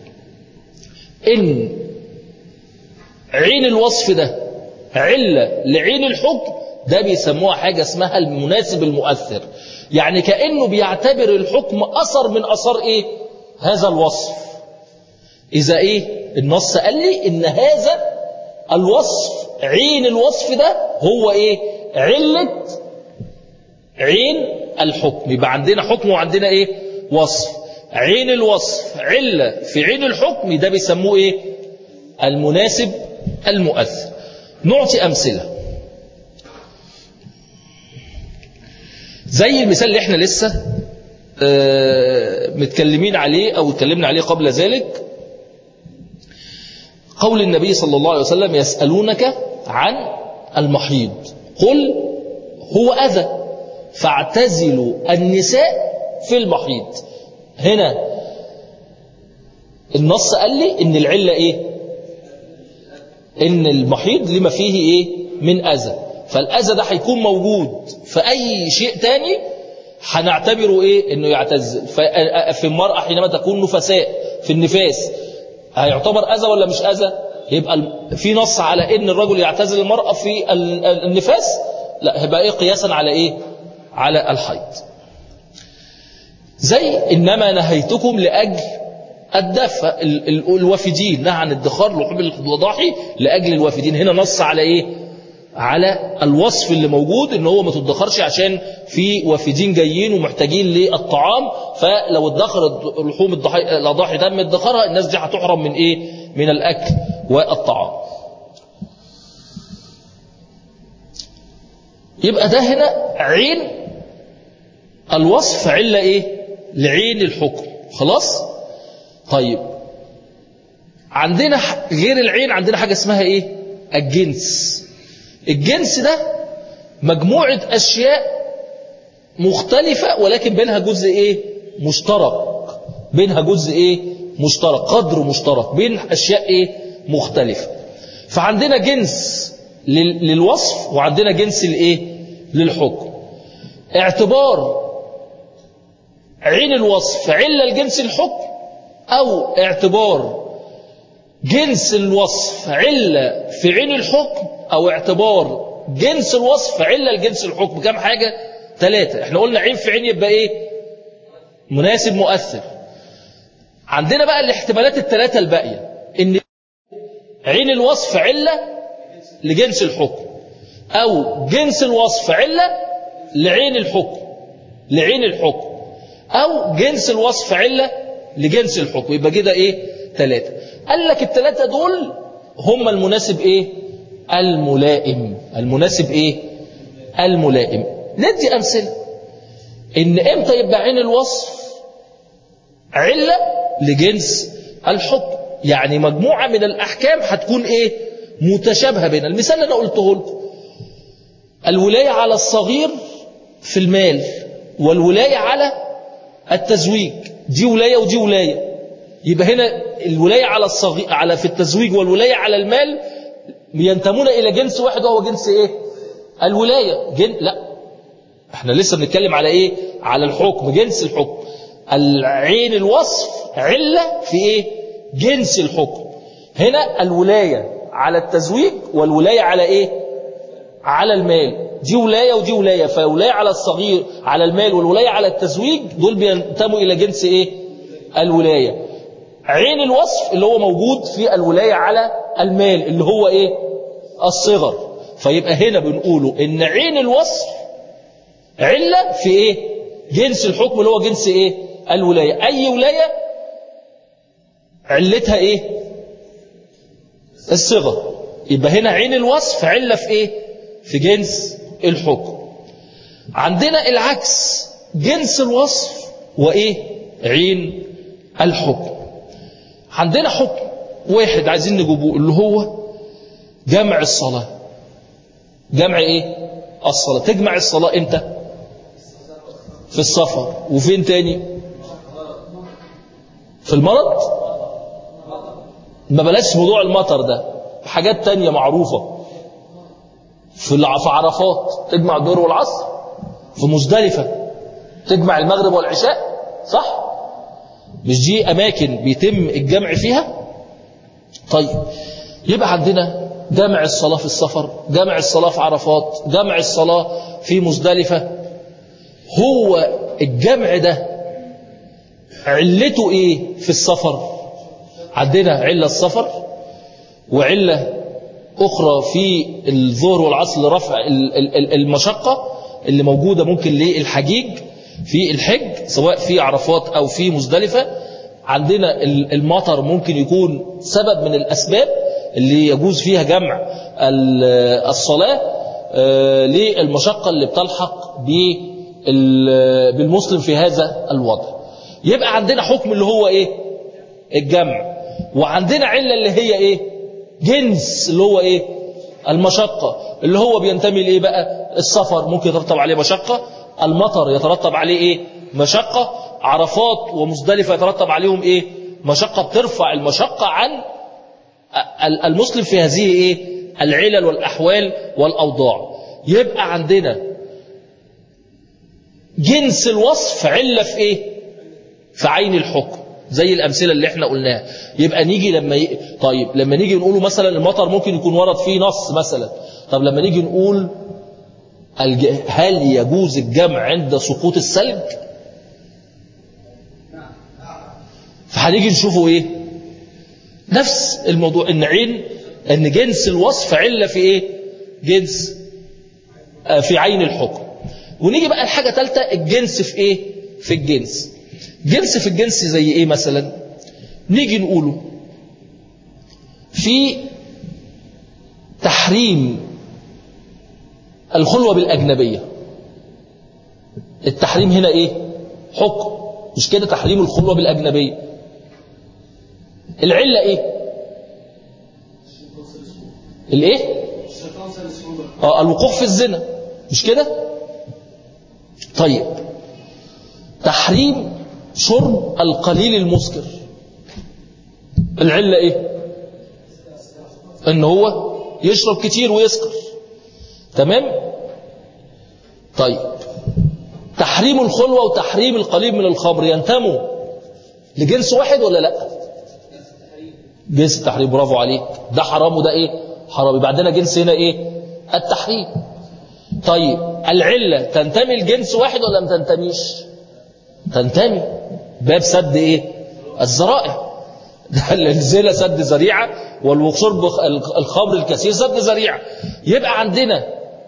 إن عين الوصف ده علة لعين الحكم ده بيسموها حاجة اسمها المناسب المؤثر يعني كأنه بيعتبر الحكم أثر من أثر إيه هذا الوصف إذا إيه النص قال لي إن هذا الوصف عين الوصف ده هو إيه علة عين الحكم يبقى عندنا حكم وعندنا إيه وصف عين الوصف علة في عين الحكم ده بيسموه إيه المناسب المؤثر نعطي أمثلة زي المثال اللي احنا لسه اه متكلمين عليه أو اتكلمنا عليه قبل ذلك قول النبي صلى الله عليه وسلم يسألونك عن المحيض قل هو أذى فاعتزلوا النساء في المحيض هنا النص قال لي ان العلة ايه ان المحيض لما فيه ايه من اذى فالاذى ده هيكون موجود في اي شيء تاني هنعتبره ايه انه يعتزل في المرأة حينما تكون نفساء في النفاس هيعتبر اذى ولا مش اذى يبقى في نص على ان الرجل يعتزل المرأة في النفاس لا هيبقى ايه قياسا على ايه على الحيض زي إنما نهيتكم لأجل الدفع الوافدين نهى عن الدخار لحوم الضاحي لأجل الوافدين هنا نص على إيه على الوصف اللي موجود ان هو ما تدخرش عشان في وافدين جايين ومحتاجين للطعام فلو ادخرت لحوم الاضاحي تم ادخارها الناس دي هتحرم من ايه من الاكل والطعام يبقى ده هنا عين الوصف علة ايه لعين الحكم خلاص طيب عندنا غير العين عندنا حاجة اسمها ايه الجنس الجنس ده مجموعة اشياء مختلفة ولكن بينها جزء ايه مشترك بينها جزء ايه مشترك قدر مشترك بين اشياء ايه مختلفة فعندنا جنس للوصف وعندنا جنس الايه للحكم اعتبار عين الوصف علة الجنس الحكم أو اعتبار جنس الوصف علة في عين الحكم أو اعتبار جنس الوصف علة الجنس الحكم كم حاجة ثلاثة احنا قلنا عين في عين يبقى ايه مناسب مؤثر عندنا بقى الاحتمالات الثلاثة الباقية ان عين الوصف علة لجنس الحكم أو جنس الوصف علة لعين الحكم لعين الحكم أو جنس الوصف علة لجنس الحكم يبقى كده إيه ثلاثة قال لك الثلاثة دول هم المناسب إيه الملائم المناسب إيه الملائم ندي أمثلة إن إمتى يبقى عين الوصف علة لجنس الحكم يعني مجموعة من الأحكام هتكون إيه متشابهة بين المثال اللي أنا قلته لكم الولاية على الصغير في المال والولاية على التزويج دي ولاية ودي ولاية يبقى هنا الولاية على الصغير على في التزويج والولاية على المال ينتمون إلى جنس واحد وهو جنس إيه الولاية جن... لا احنا لسه بنتكلم على إيه على الحكم جنس الحكم العين الوصف علة في إيه جنس الحكم هنا الولاية على التزويج والولاية على إيه على المال دي ولاية ودي ولاية فولاية على الصغير على المال والولاية على التزويج دول بينتموا إلى جنس إيه الولاية عين الوصف اللي هو موجود في الولاية على المال اللي هو إيه الصغر فيبقى هنا بنقوله إن عين الوصف علة في إيه جنس الحكم اللي هو جنس إيه الولاية أي ولاية علتها إيه الصغر يبقى هنا عين الوصف علة في إيه في جنس الحكم عندنا العكس جنس الوصف وإيه عين الحكم عندنا حكم واحد عايزين نجيبوه اللي هو جمع الصلاة جمع ايه الصلاة تجمع الصلاة امتى في السفر وفين تاني في المرض ما بلاش موضوع المطر ده حاجات تانية معروفة في في عرفات تجمع الظهر والعصر في مزدلفة تجمع المغرب والعشاء صح مش دي أماكن بيتم الجمع فيها طيب يبقى عندنا جمع الصلاة في السفر جمع الصلاة في عرفات جمع الصلاة في مزدلفة هو الجمع ده علته ايه في السفر عندنا علة السفر وعلة أخرى في الظهر والعصر لرفع المشقة اللي موجودة ممكن للحجيج في الحج سواء في عرفات أو في مزدلفة عندنا المطر ممكن يكون سبب من الأسباب اللي يجوز فيها جمع الصلاة للمشقة اللي بتلحق بالمسلم في هذا الوضع يبقى عندنا حكم اللي هو ايه الجمع وعندنا علة اللي هي ايه جنس اللي هو ايه المشقة اللي هو بينتمي لايه بقى السفر ممكن يترتب عليه مشقة المطر يترتب عليه ايه مشقة عرفات ومزدلفة يترتب عليهم ايه مشقة بترفع المشقة عن المسلم في هذه ايه العلل والاحوال والاوضاع يبقى عندنا جنس الوصف علة في ايه في عين الحكم زي الأمثلة اللي احنا قلناها يبقى نيجي لما ي... طيب لما نيجي نقوله مثلا المطر ممكن يكون ورد فيه نص مثلا طب لما نيجي نقول الج... هل يجوز الجمع عند سقوط الثلج فهنيجي نشوفه ايه نفس الموضوع ان عين ان جنس الوصف علة في ايه جنس آه في عين الحكم ونيجي بقى الحاجة ثالثة الجنس في ايه في الجنس جنس في الجنس زي ايه مثلا نيجي نقوله في تحريم الخلوة بالأجنبية التحريم هنا ايه حكم مش كده تحريم الخلوة بالأجنبية العلة ايه الايه اه الوقوع في الزنا مش كده طيب تحريم شرب القليل المسكر العلة ايه ان هو يشرب كتير ويسكر تمام طيب تحريم الخلوة وتحريم القليل من الخمر ينتموا لجنس واحد ولا لا جنس التحريم برافو عليك ده حرام وده ايه حرام يبقى عندنا جنس هنا ايه التحريم طيب العلة تنتمي لجنس واحد ولا ما تنتميش تنتمي باب سد ايه الذرائع الزنا سد ذريعة والشرب الخمر الكثير سد ذريعة يبقى عندنا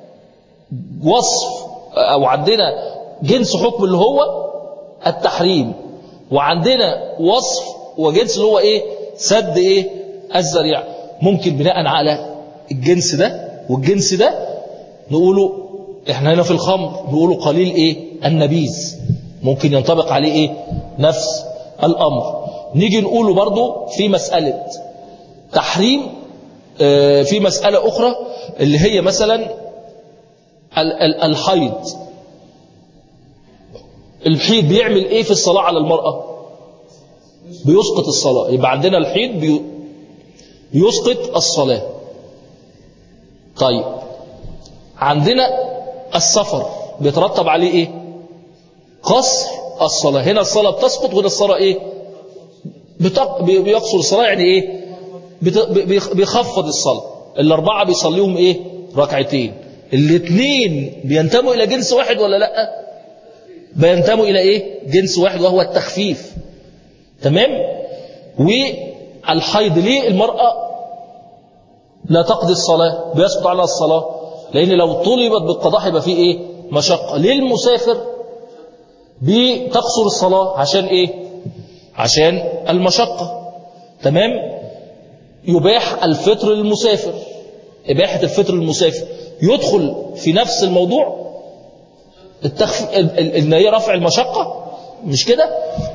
وصف أو عندنا جنس حكم اللي هو التحريم وعندنا وصف وجنس اللي هو إيه سد إيه الذريعة ممكن بناء على الجنس ده والجنس ده نقوله احنا هنا في الخمر نقوله قليل ايه النبيذ ممكن ينطبق عليه ايه نفس الامر نيجي نقوله برضو في مسألة تحريم اه في مسألة اخرى اللي هي مثلا الحيض الحيض بيعمل ايه في الصلاة على المرأة بيسقط الصلاة يبقى عندنا الحيض بي بيسقط الصلاة طيب عندنا السفر بيترتب عليه ايه قصر الصلاة هنا الصلاة بتسقط وهنا الصلاة ايه بتق... بيقصر الصلاة يعني ايه بت... بيخفض الصلاة الاربعة بيصليهم ايه ركعتين الاثنين بينتموا الى جنس واحد ولا لا بينتموا الى ايه جنس واحد وهو التخفيف تمام والحيض ليه المرأة لا تقضي الصلاة بيسقط عنها الصلاة لأن لو طلبت بالقضاء يبقى فيه إيه مشقة ليه المسافر بتقصر الصلاة عشان إيه عشان المشقة تمام يباح الفطر للمسافر إباحة الفطر للمسافر يدخل في نفس الموضوع التخف... ان هي رفع المشقة مش كده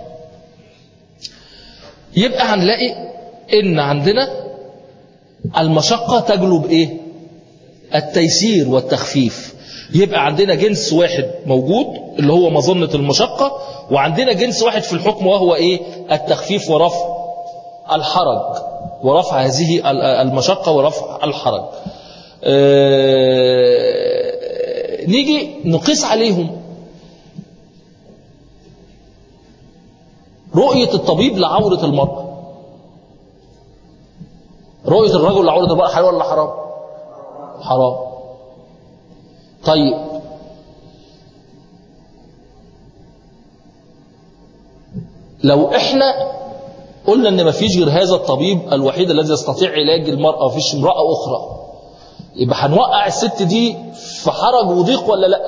يبقى هنلاقي ان عندنا المشقة تجلب ايه التيسير والتخفيف يبقى عندنا جنس واحد موجود اللي هو مظنة المشقة وعندنا جنس واحد في الحكم وهو ايه التخفيف ورفع الحرج ورفع هذه المشقة ورفع الحرج اه نيجي نقيس عليهم رؤية الطبيب لعورة المرأة رؤية الرجل لعورة المرأة حلال ولا حرام حرام طيب لو احنا قلنا ان مفيش غير هذا الطبيب الوحيد الذي يستطيع علاج المرأة ومفيش امرأة اخرى يبقى هنوقع الست دي في حرج وضيق ولا لا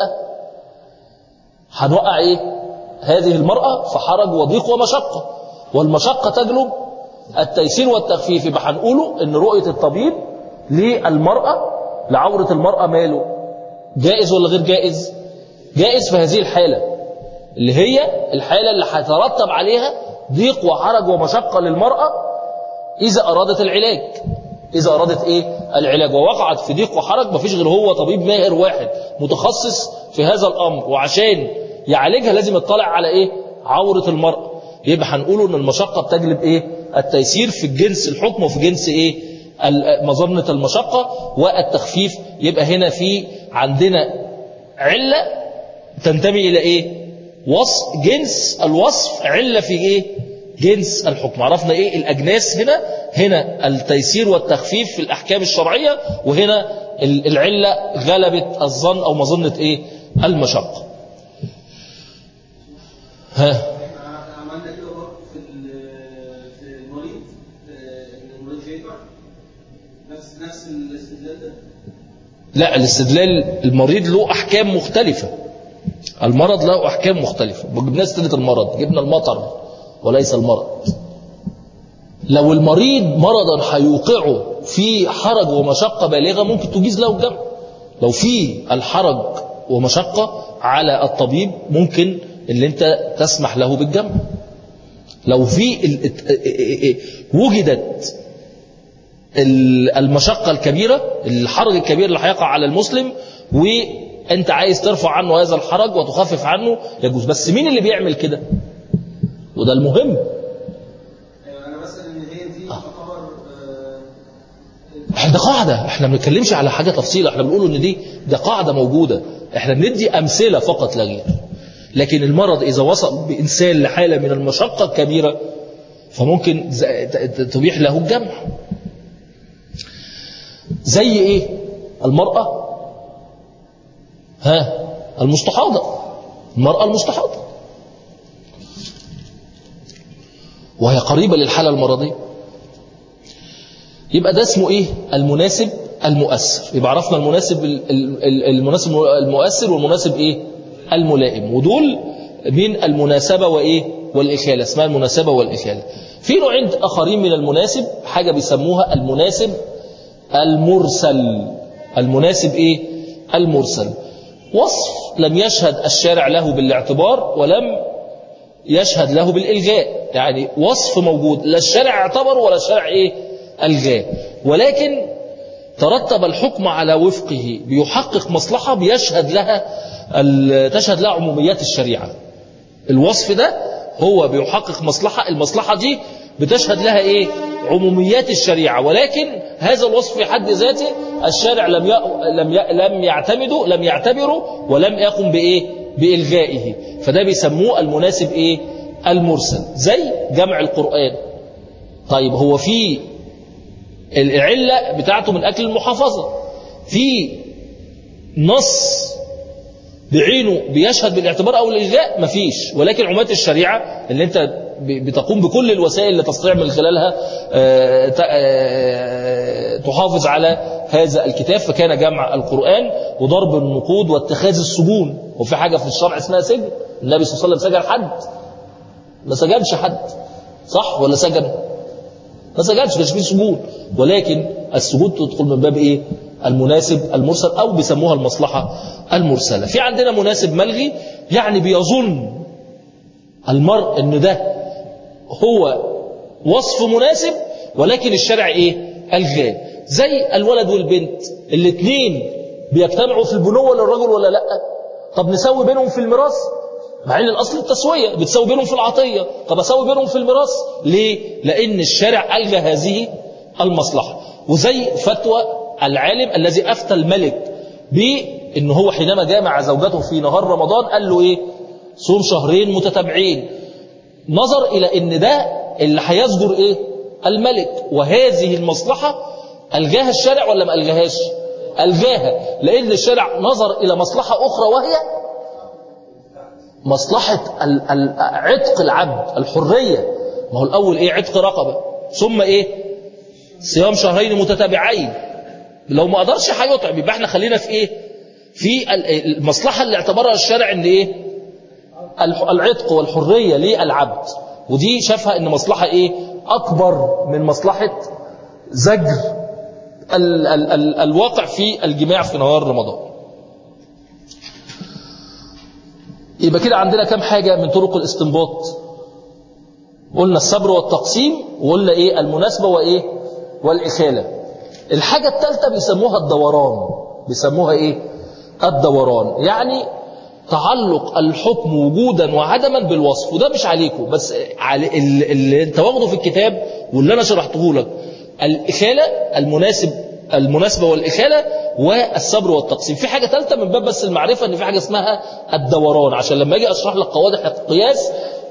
هنوقع ايه هذه المرأة في حرج وضيق ومشقة والمشقة تجلب التيسير والتخفيف يبقى هنقوله ان رؤية الطبيب للمرأة لعورة المرأة ماله جائز ولا غير جائز جائز في هذه الحالة اللي هي الحالة اللي هيترتب عليها ضيق وحرج ومشقة للمرأة إذا أرادت العلاج إذا أرادت إيه العلاج ووقعت في ضيق وحرج مفيش غير هو طبيب ماهر واحد متخصص في هذا الأمر وعشان يعالجها لازم يطلع على إيه عورة المرأة يبقى هنقوله ان المشقة بتجلب ايه التيسير في الجنس الحكم وفي جنس ايه مظنة المشقة والتخفيف يبقى هنا في عندنا علة تنتمي الى ايه وصف جنس الوصف علة في ايه جنس الحكم عرفنا ايه الاجناس هنا هنا التيسير والتخفيف في الاحكام الشرعية وهنا العلة غلبت الظن او مظنة ايه المشقة ها نفس الاستدلال ده لا الاستدلال المريض له أحكام مختلفة المرض له أحكام مختلفة ما جبناش سيرة المرض جبنا المطر وليس المرض لو المريض مرضا هيوقعه في حرج ومشقة بالغة ممكن تجيز له الجمع لو في الحرج ومشقة على الطبيب ممكن اللي انت تسمح له بالجمع لو في وجدت المشقة الكبيرة الحرج الكبير اللي هيقع على المسلم وانت عايز ترفع عنه هذا الحرج وتخفف عنه يجوز بس مين اللي بيعمل كده وده المهم ايوه انا مثلا ان هي دي تعتبر آه، احنا ده قاعدة احنا ما بنتكلمش على حاجة تفصيلة احنا بنقول ان دي ده قاعدة موجودة احنا بندي امثلة فقط لا غير لكن المرض اذا وصل بانسان لحالة من المشقة الكبيرة فممكن ز- ت- تبيح له الجمع زي ايه المرأة ها المستحاضة المرأة المستحاضة وهي قريبة للحالة المرضية يبقى ده اسمه ايه المناسب المؤثر يبقى عرفنا المناسب ال- ال- المناسب المؤثر والمناسب ايه الملائم ودول من المناسبة وايه والإخالة اسمها المناسبة والإخالة في نوعين آخرين من المناسب حاجة بيسموها المناسب المرسل المناسب ايه المرسل وصف لم يشهد الشارع له بالاعتبار ولم يشهد له بالإلغاء يعني وصف موجود لا الشارع اعتبر ولا الشارع ايه ألغاه ولكن ترتب الحكم على وفقه بيحقق مصلحة بيشهد لها ال- تشهد لها عموميات الشريعة الوصف ده هو بيحقق مصلحة المصلحة دي بتشهد لها ايه عموميات الشريعة ولكن هذا الوصف في حد ذاته الشارع لم ي... لم ي... لم يعتمده لم يعتبره ولم يقم بايه بإلغائه فده بيسموه المناسب ايه المرسل زي جمع القرآن طيب هو في العلة بتاعته من أكل المحافظة في نص بعينه بيشهد بالاعتبار أو الإلغاء مفيش ولكن عمومات الشريعة اللي أنت ب- بتقوم بكل الوسائل اللي تستطيع من خلالها آه، ت- آه، تحافظ على هذا الكتاب فكان جمع القرآن وضرب النقود واتخاذ السجون وفي حاجة في الشرع اسمها سجن النبي صلى الله عليه وسلم سجن حد ما سجنش حد صح ولا سجن ما سجنش كانش فيه سجود ولكن السجود تدخل من باب ايه المناسب المرسل او بيسموها المصلحة المرسلة في عندنا مناسب ملغي يعني بيظن المرء ان ده هو وصف مناسب ولكن الشرع ايه الغاه زي الولد والبنت الاثنين بيجتمعوا في البنوة للرجل ولا لا طب نسوي بينهم في الميراث مع ان الاصل التسويه بتساوي بينهم في العطيه طب اساوي بينهم في الميراث ليه لان الشارع الغى هذه المصلحه وزي فتوى العالم الذي افتى الملك بان هو حينما جامع زوجته في نهار رمضان قال له ايه صوم شهرين متتابعين نظر الى ان ده اللي هيصدر ايه الملك وهذه المصلحه الغاها الشارع ولا ما الغاهاش الغاها لان الشارع نظر الى مصلحه اخرى وهي مصلحة ال- ال- عتق العبد الحرية ما هو الأول إيه عتق رقبة ثم إيه صيام شهرين متتابعين لو ما قدرش هيطعم يبقى احنا خلينا في إيه في ال- المصلحة اللي اعتبرها الشارع إن إيه الح- العتق والحرية للعبد ودي شافها إن مصلحة إيه أكبر من مصلحة زجر ال ال ال الواقع في الجماع في نهار رمضان يبقى كده عندنا كم حاجة من طرق الاستنباط قلنا الصبر والتقسيم وقلنا ايه المناسبة وايه والإخالة الحاجة الثالثة بيسموها الدوران بيسموها ايه الدوران يعني تعلق الحكم وجودا وعدما بالوصف وده مش عليكم بس على اللي, اللي انت واخده في الكتاب واللي انا شرحته لك الإخالة المناسب المناسبة والإخالة والصبر والتقسيم في حاجة ثالثة من باب بس المعرفة ان في حاجة اسمها الدوران عشان لما اجي اشرح لك قواعد القياس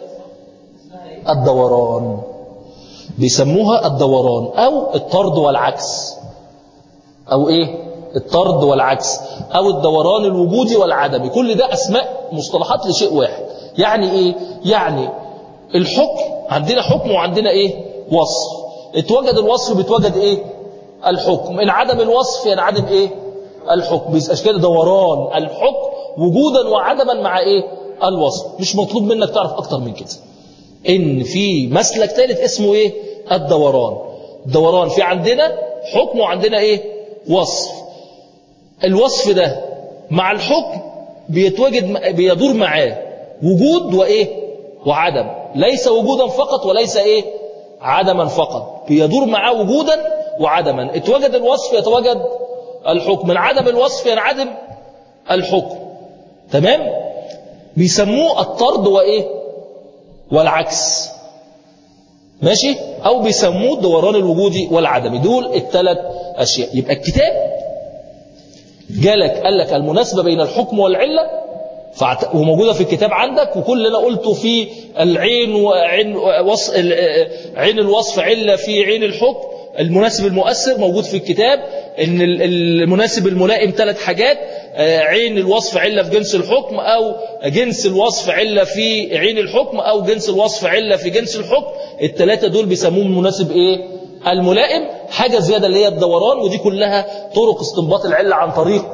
الدوران بيسموها الدوران او الطرد والعكس او ايه الطرد والعكس او الدوران الوجودي والعدمي كل ده اسماء مصطلحات لشيء واحد يعني ايه يعني الحكم عندنا حكم وعندنا ايه وصف اتوجد الوصف بيتوجد ايه الحكم ان عدم الوصف ينعدم ايه الحكم بيبقاش كده دوران الحكم وجودا وعدما مع ايه الوصف مش مطلوب منك تعرف اكتر من كده ان في مسلك ثالث اسمه ايه الدوران الدوران في عندنا حكم وعندنا ايه وصف الوصف ده مع الحكم بيتوجد بيدور معاه وجود وايه وعدم ليس وجودا فقط وليس ايه عدما فقط بيدور معاه وجودا وعدما اتوجد الوصف يتوجد الحكم من عدم الوصف ينعدم الحكم تمام بيسموه الطرد وايه والعكس ماشي او بيسموه الدوران الوجودي والعدمي دول الثلاث اشياء يبقى الكتاب جالك قال لك المناسبه بين الحكم والعله فعت... وموجودة في الكتاب عندك وكل اللي أنا قلته في العين وعين وص... عين الوصف علة في عين الحكم المناسب المؤثر موجود في الكتاب ان المناسب الملائم ثلاث حاجات عين الوصف علة في جنس الحكم او جنس الوصف علة في عين الحكم او جنس الوصف علة في جنس الحكم الثلاثة دول بيسموهم المناسب ايه الملائم حاجة زيادة اللي هي الدوران ودي كلها طرق استنباط العلة عن طريق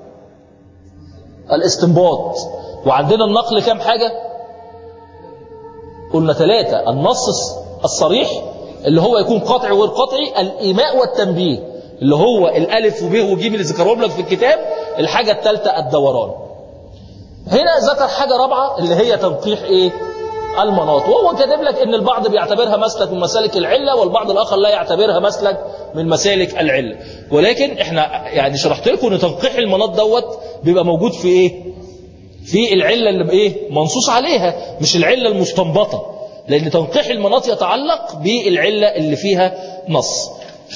الاستنباط وعندنا النقل كام حاجة قلنا ثلاثة النص الصريح اللي هو يكون قطعي وغير قطعي الإيماء والتنبيه اللي هو الألف وب وجيم اللي ذكرهم لك في الكتاب الحاجة الثالثة الدوران هنا ذكر حاجة رابعة اللي هي تنقيح إيه المناط وهو كاتب لك ان البعض بيعتبرها مسلك من مسالك العلة والبعض الآخر لا يعتبرها مسلك من مسالك العلة ولكن احنا يعني شرحت لكم ان تنقيح المناط دوت بيبقى موجود في ايه في العلة اللي بايه منصوص عليها مش العلة المستنبطة لان تنقيح المناط يتعلق بالعلة اللي فيها نص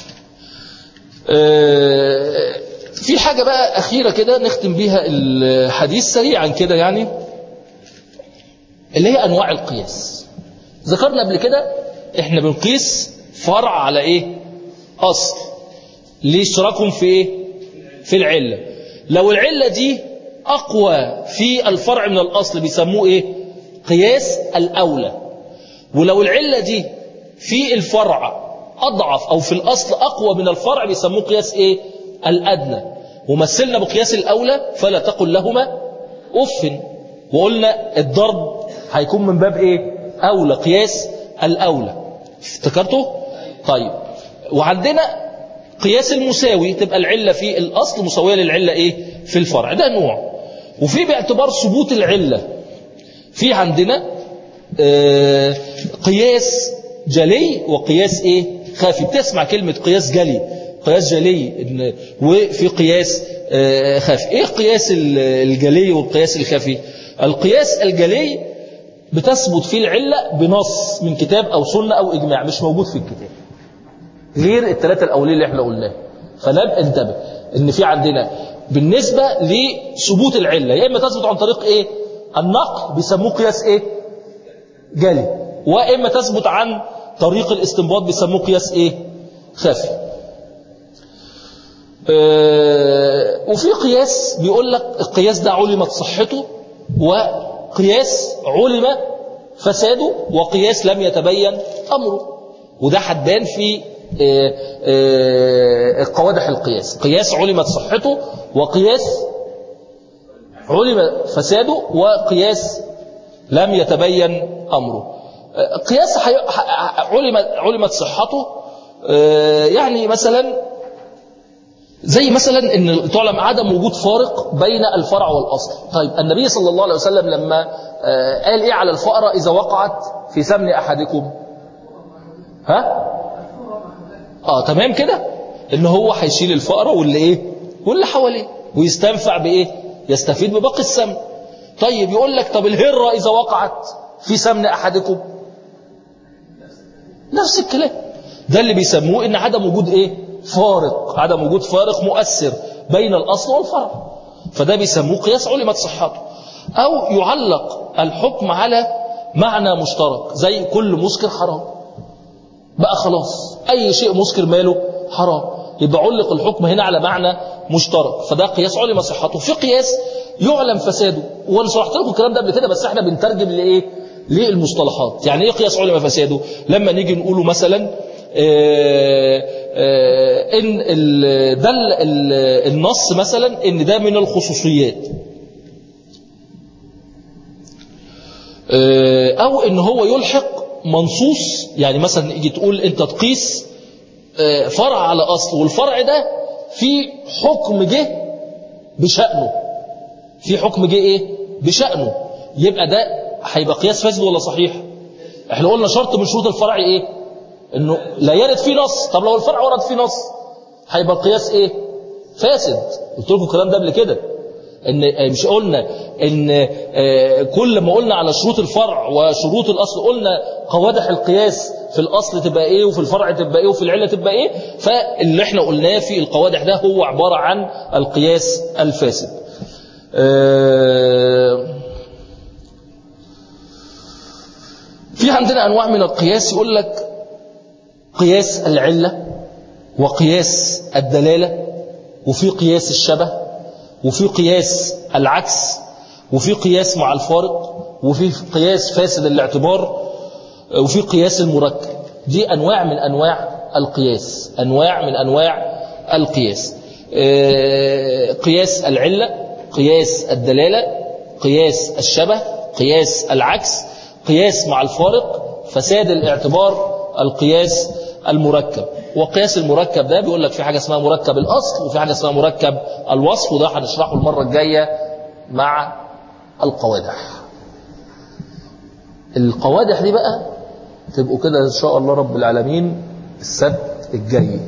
اه في حاجة بقى أخيرة كده نختم بيها الحديث سريعا كده يعني اللي هي أنواع القياس ذكرنا قبل كده احنا بنقيس فرع على ايه أصل ليه اشتراكهم في ايه في العلة لو العلة دي أقوى في الفرع من الأصل بيسموه ايه قياس الأولى ولو العلة دي في الفرع أضعف أو في الأصل أقوى من الفرع بيسموه قياس ايه الأدنى ومثلنا بقياس الأولى فلا تقل لهما أف وقلنا الضرب هيكون من باب ايه أولى قياس الأولى افتكرته طيب وعندنا قياس المساوي تبقى العلة في الأصل مساوية للعلة ايه في الفرع ده نوع وفي باعتبار ثبوت العلة في عندنا آه قياس جلي وقياس ايه خافي بتسمع كلمة قياس جلي قياس جلي وفي قياس آه خافي ايه قياس الجلي والقياس الخفي القياس الجلي بتثبت فيه العلة بنص من كتاب أو سنة أو إجماع مش موجود في الكتاب غير الثلاثة الأولين اللي احنا قلناه فنبقى انتبه ان في عندنا بالنسبة لثبوت العلة يا إما تثبت عن طريق إيه النقل بيسموه قياس إيه جلي وإما تثبت عن طريق الاستنباط بيسموه قياس إيه خفي اه وفي قياس بيقول لك القياس ده علمت صحته وقياس علم فساده وقياس لم يتبين أمره وده هتبان في اه اه قوادح القياس قياس علمت صحته وقياس علم فساده وقياس لم يتبين أمره قياس علمت, علمت صحته يعني مثلا زي مثلا ان تعلم عدم وجود فارق بين الفرع والاصل طيب النبي صلى الله عليه وسلم لما قال ايه على الفأرة اذا وقعت في سمن احدكم ها اه تمام كده ان هو هيشيل الفأرة واللي ايه واللي حواليه ويستنفع بايه يستفيد بباقي السمن طيب يقول لك طب الهرة اذا وقعت في سمن احدكم نفس الكلام ده اللي بيسموه ان عدم وجود ايه فارق عدم وجود فارق مؤثر بين الأصل والفرع فده بيسموه قياس علمت صحته أو يعلق الحكم على معنى مشترك زي كل مسكر حرام بقى خلاص أي شيء مسكر ماله حرام يبقى علق الحكم هنا على معنى مشترك فده قياس علم صحته في قياس يعلم فساده وانا شرحت لكم الكلام ده قبل كده بس احنا بنترجم لايه للمصطلحات يعني ايه قياس علم فساده لما نيجي نقوله مثلا آآ آآ ان ده النص مثلا ان ده من الخصوصيات او ان هو يلحق منصوص يعني مثلا يجي تقول انت تقيس فرع على اصل والفرع ده في حكم جه بشأنه في حكم جه ايه بشأنه يبقى ده هيبقى قياس فاسد ولا صحيح احنا قلنا شرط من شروط الفرع ايه انه لا يرد فيه نص طب لو الفرع ورد فيه نص هيبقى القياس ايه فاسد قلت لكم الكلام ده قبل كده ان مش قلنا ان كل ما قلنا على شروط الفرع وشروط الاصل قلنا قوادح القياس في الاصل تبقى ايه وفي الفرع تبقى ايه وفي العله تبقى ايه فاللي احنا قلناه في القوادح ده هو عباره عن القياس الفاسد في عندنا انواع من القياس يقول لك قياس العلة وقياس الدلالة وفي قياس الشبه وفي قياس العكس وفي قياس مع الفارق وفي قياس فاسد الاعتبار وفي قياس المركب دي أنواع من أنواع القياس أنواع من أنواع القياس آه، قياس العلة قياس الدلالة قياس الشبه قياس العكس قياس مع الفارق فساد الاعتبار القياس المركب وقياس المركب ده بيقول لك في حاجة اسمها مركب الأصل وفي حاجة اسمها مركب الوصف وده هنشرحه المرة الجاية مع القوادح القوادح دي بقى تبقوا كده إن شاء الله رب العالمين السبت الجاي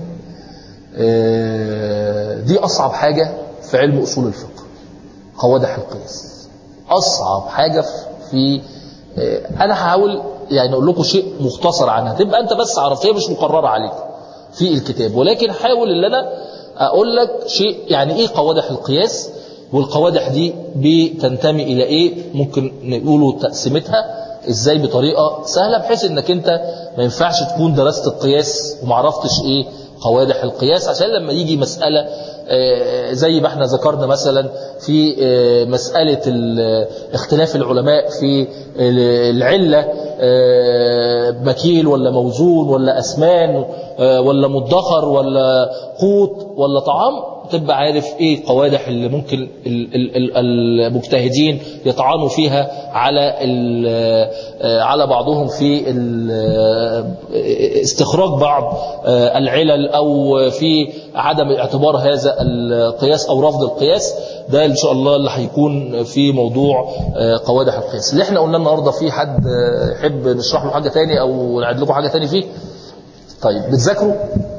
آه، دي أصعب حاجة في علم أصول الفقه قوادح القياس أصعب حاجة في آه، أنا هحاول يعني أقول لكم شيء مختصر عنها تبقى أنت بس عرفت هي مش مقررة عليكم في الكتاب ولكن حاول ان انا اقول لك شيء يعني ايه قوادح القياس والقوادح دي بتنتمي الى ايه ممكن نقوله تقسيمتها ازاي بطريقة سهلة بحيث انك انت ما ينفعش تكون درست القياس وما عرفتش ايه قوادح القياس عشان لما يجي مسألة آه، زي ما احنا ذكرنا مثلا في آه، مسألة ال- اختلاف العلماء في العلة آه، مكيل ولا موزون ولا أسمان آه، ولا مدخر ولا قوت ولا طعام تبقى عارف ايه قوادح اللي ممكن ال- ال- ال- المجتهدين يطعنوا فيها على ال- آه، على بعضهم في ال- آه، استخراج بعض آه، العلل او في عدم اعتبار هذا القياس او رفض القياس ده ان شاء الله اللي هيكون في موضوع آه، قوادح القياس اللي احنا قلنا النهارده في حد آه، يحب نشرح له حاجه تاني او نعد لكم حاجه تاني فيه طيب بتذاكروا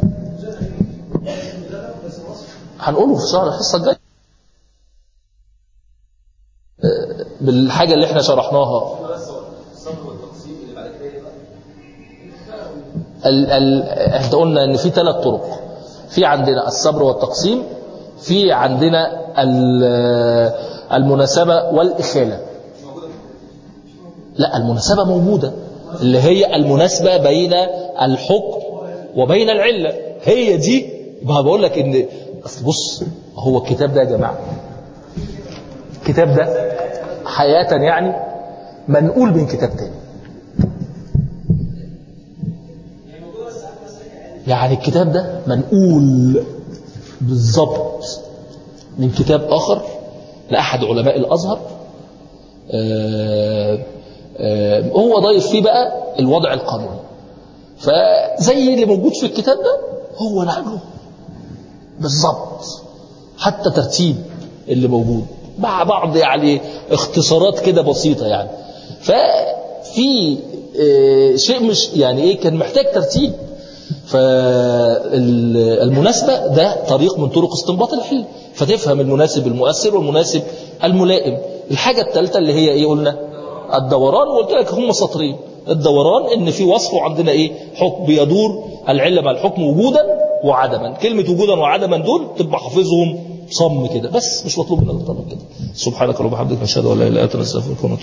هنقوله في شهر الحصه الجايه آه، بالحاجه اللي احنا شرحناها ال ال احنا قلنا ان في ثلاث طرق في عندنا الصبر والتقسيم في عندنا ال- المناسبة والإخالة لا المناسبة موجودة اللي هي المناسبة بين الحكم وبين العلة هي دي ما بقول لك ان أصل بص هو الكتاب ده يا جماعة الكتاب ده حياة يعني منقول من كتاب تاني يعني الكتاب ده منقول بالظبط من كتاب آخر لأحد علماء الأزهر آه، آه، هو ضايف فيه بقى الوضع القانوني فزي اللي موجود في الكتاب ده هو نقله بالظبط حتى ترتيب اللي موجود مع بعض يعني اختصارات كده بسيطة يعني ففي آه، شيء مش يعني ايه كان محتاج ترتيب فالمناسبة ده طريق من طرق استنباط الحل فتفهم المناسب المؤثر والمناسب الملائم الحاجة الثالثة اللي هي ايه قلنا الدوران وقلت لك هم سطرين الدوران ان في وصف عندنا ايه حكم بيدور العلة مع الحكم وجودا وعدما كلمة وجودا وعدما دول تبقى حافظهم صم كده بس مش مطلوب منك اكتر من كده سبحانك اللهم وبحمدك نشهد ان لا اله الا انت نستغفرك ونتوب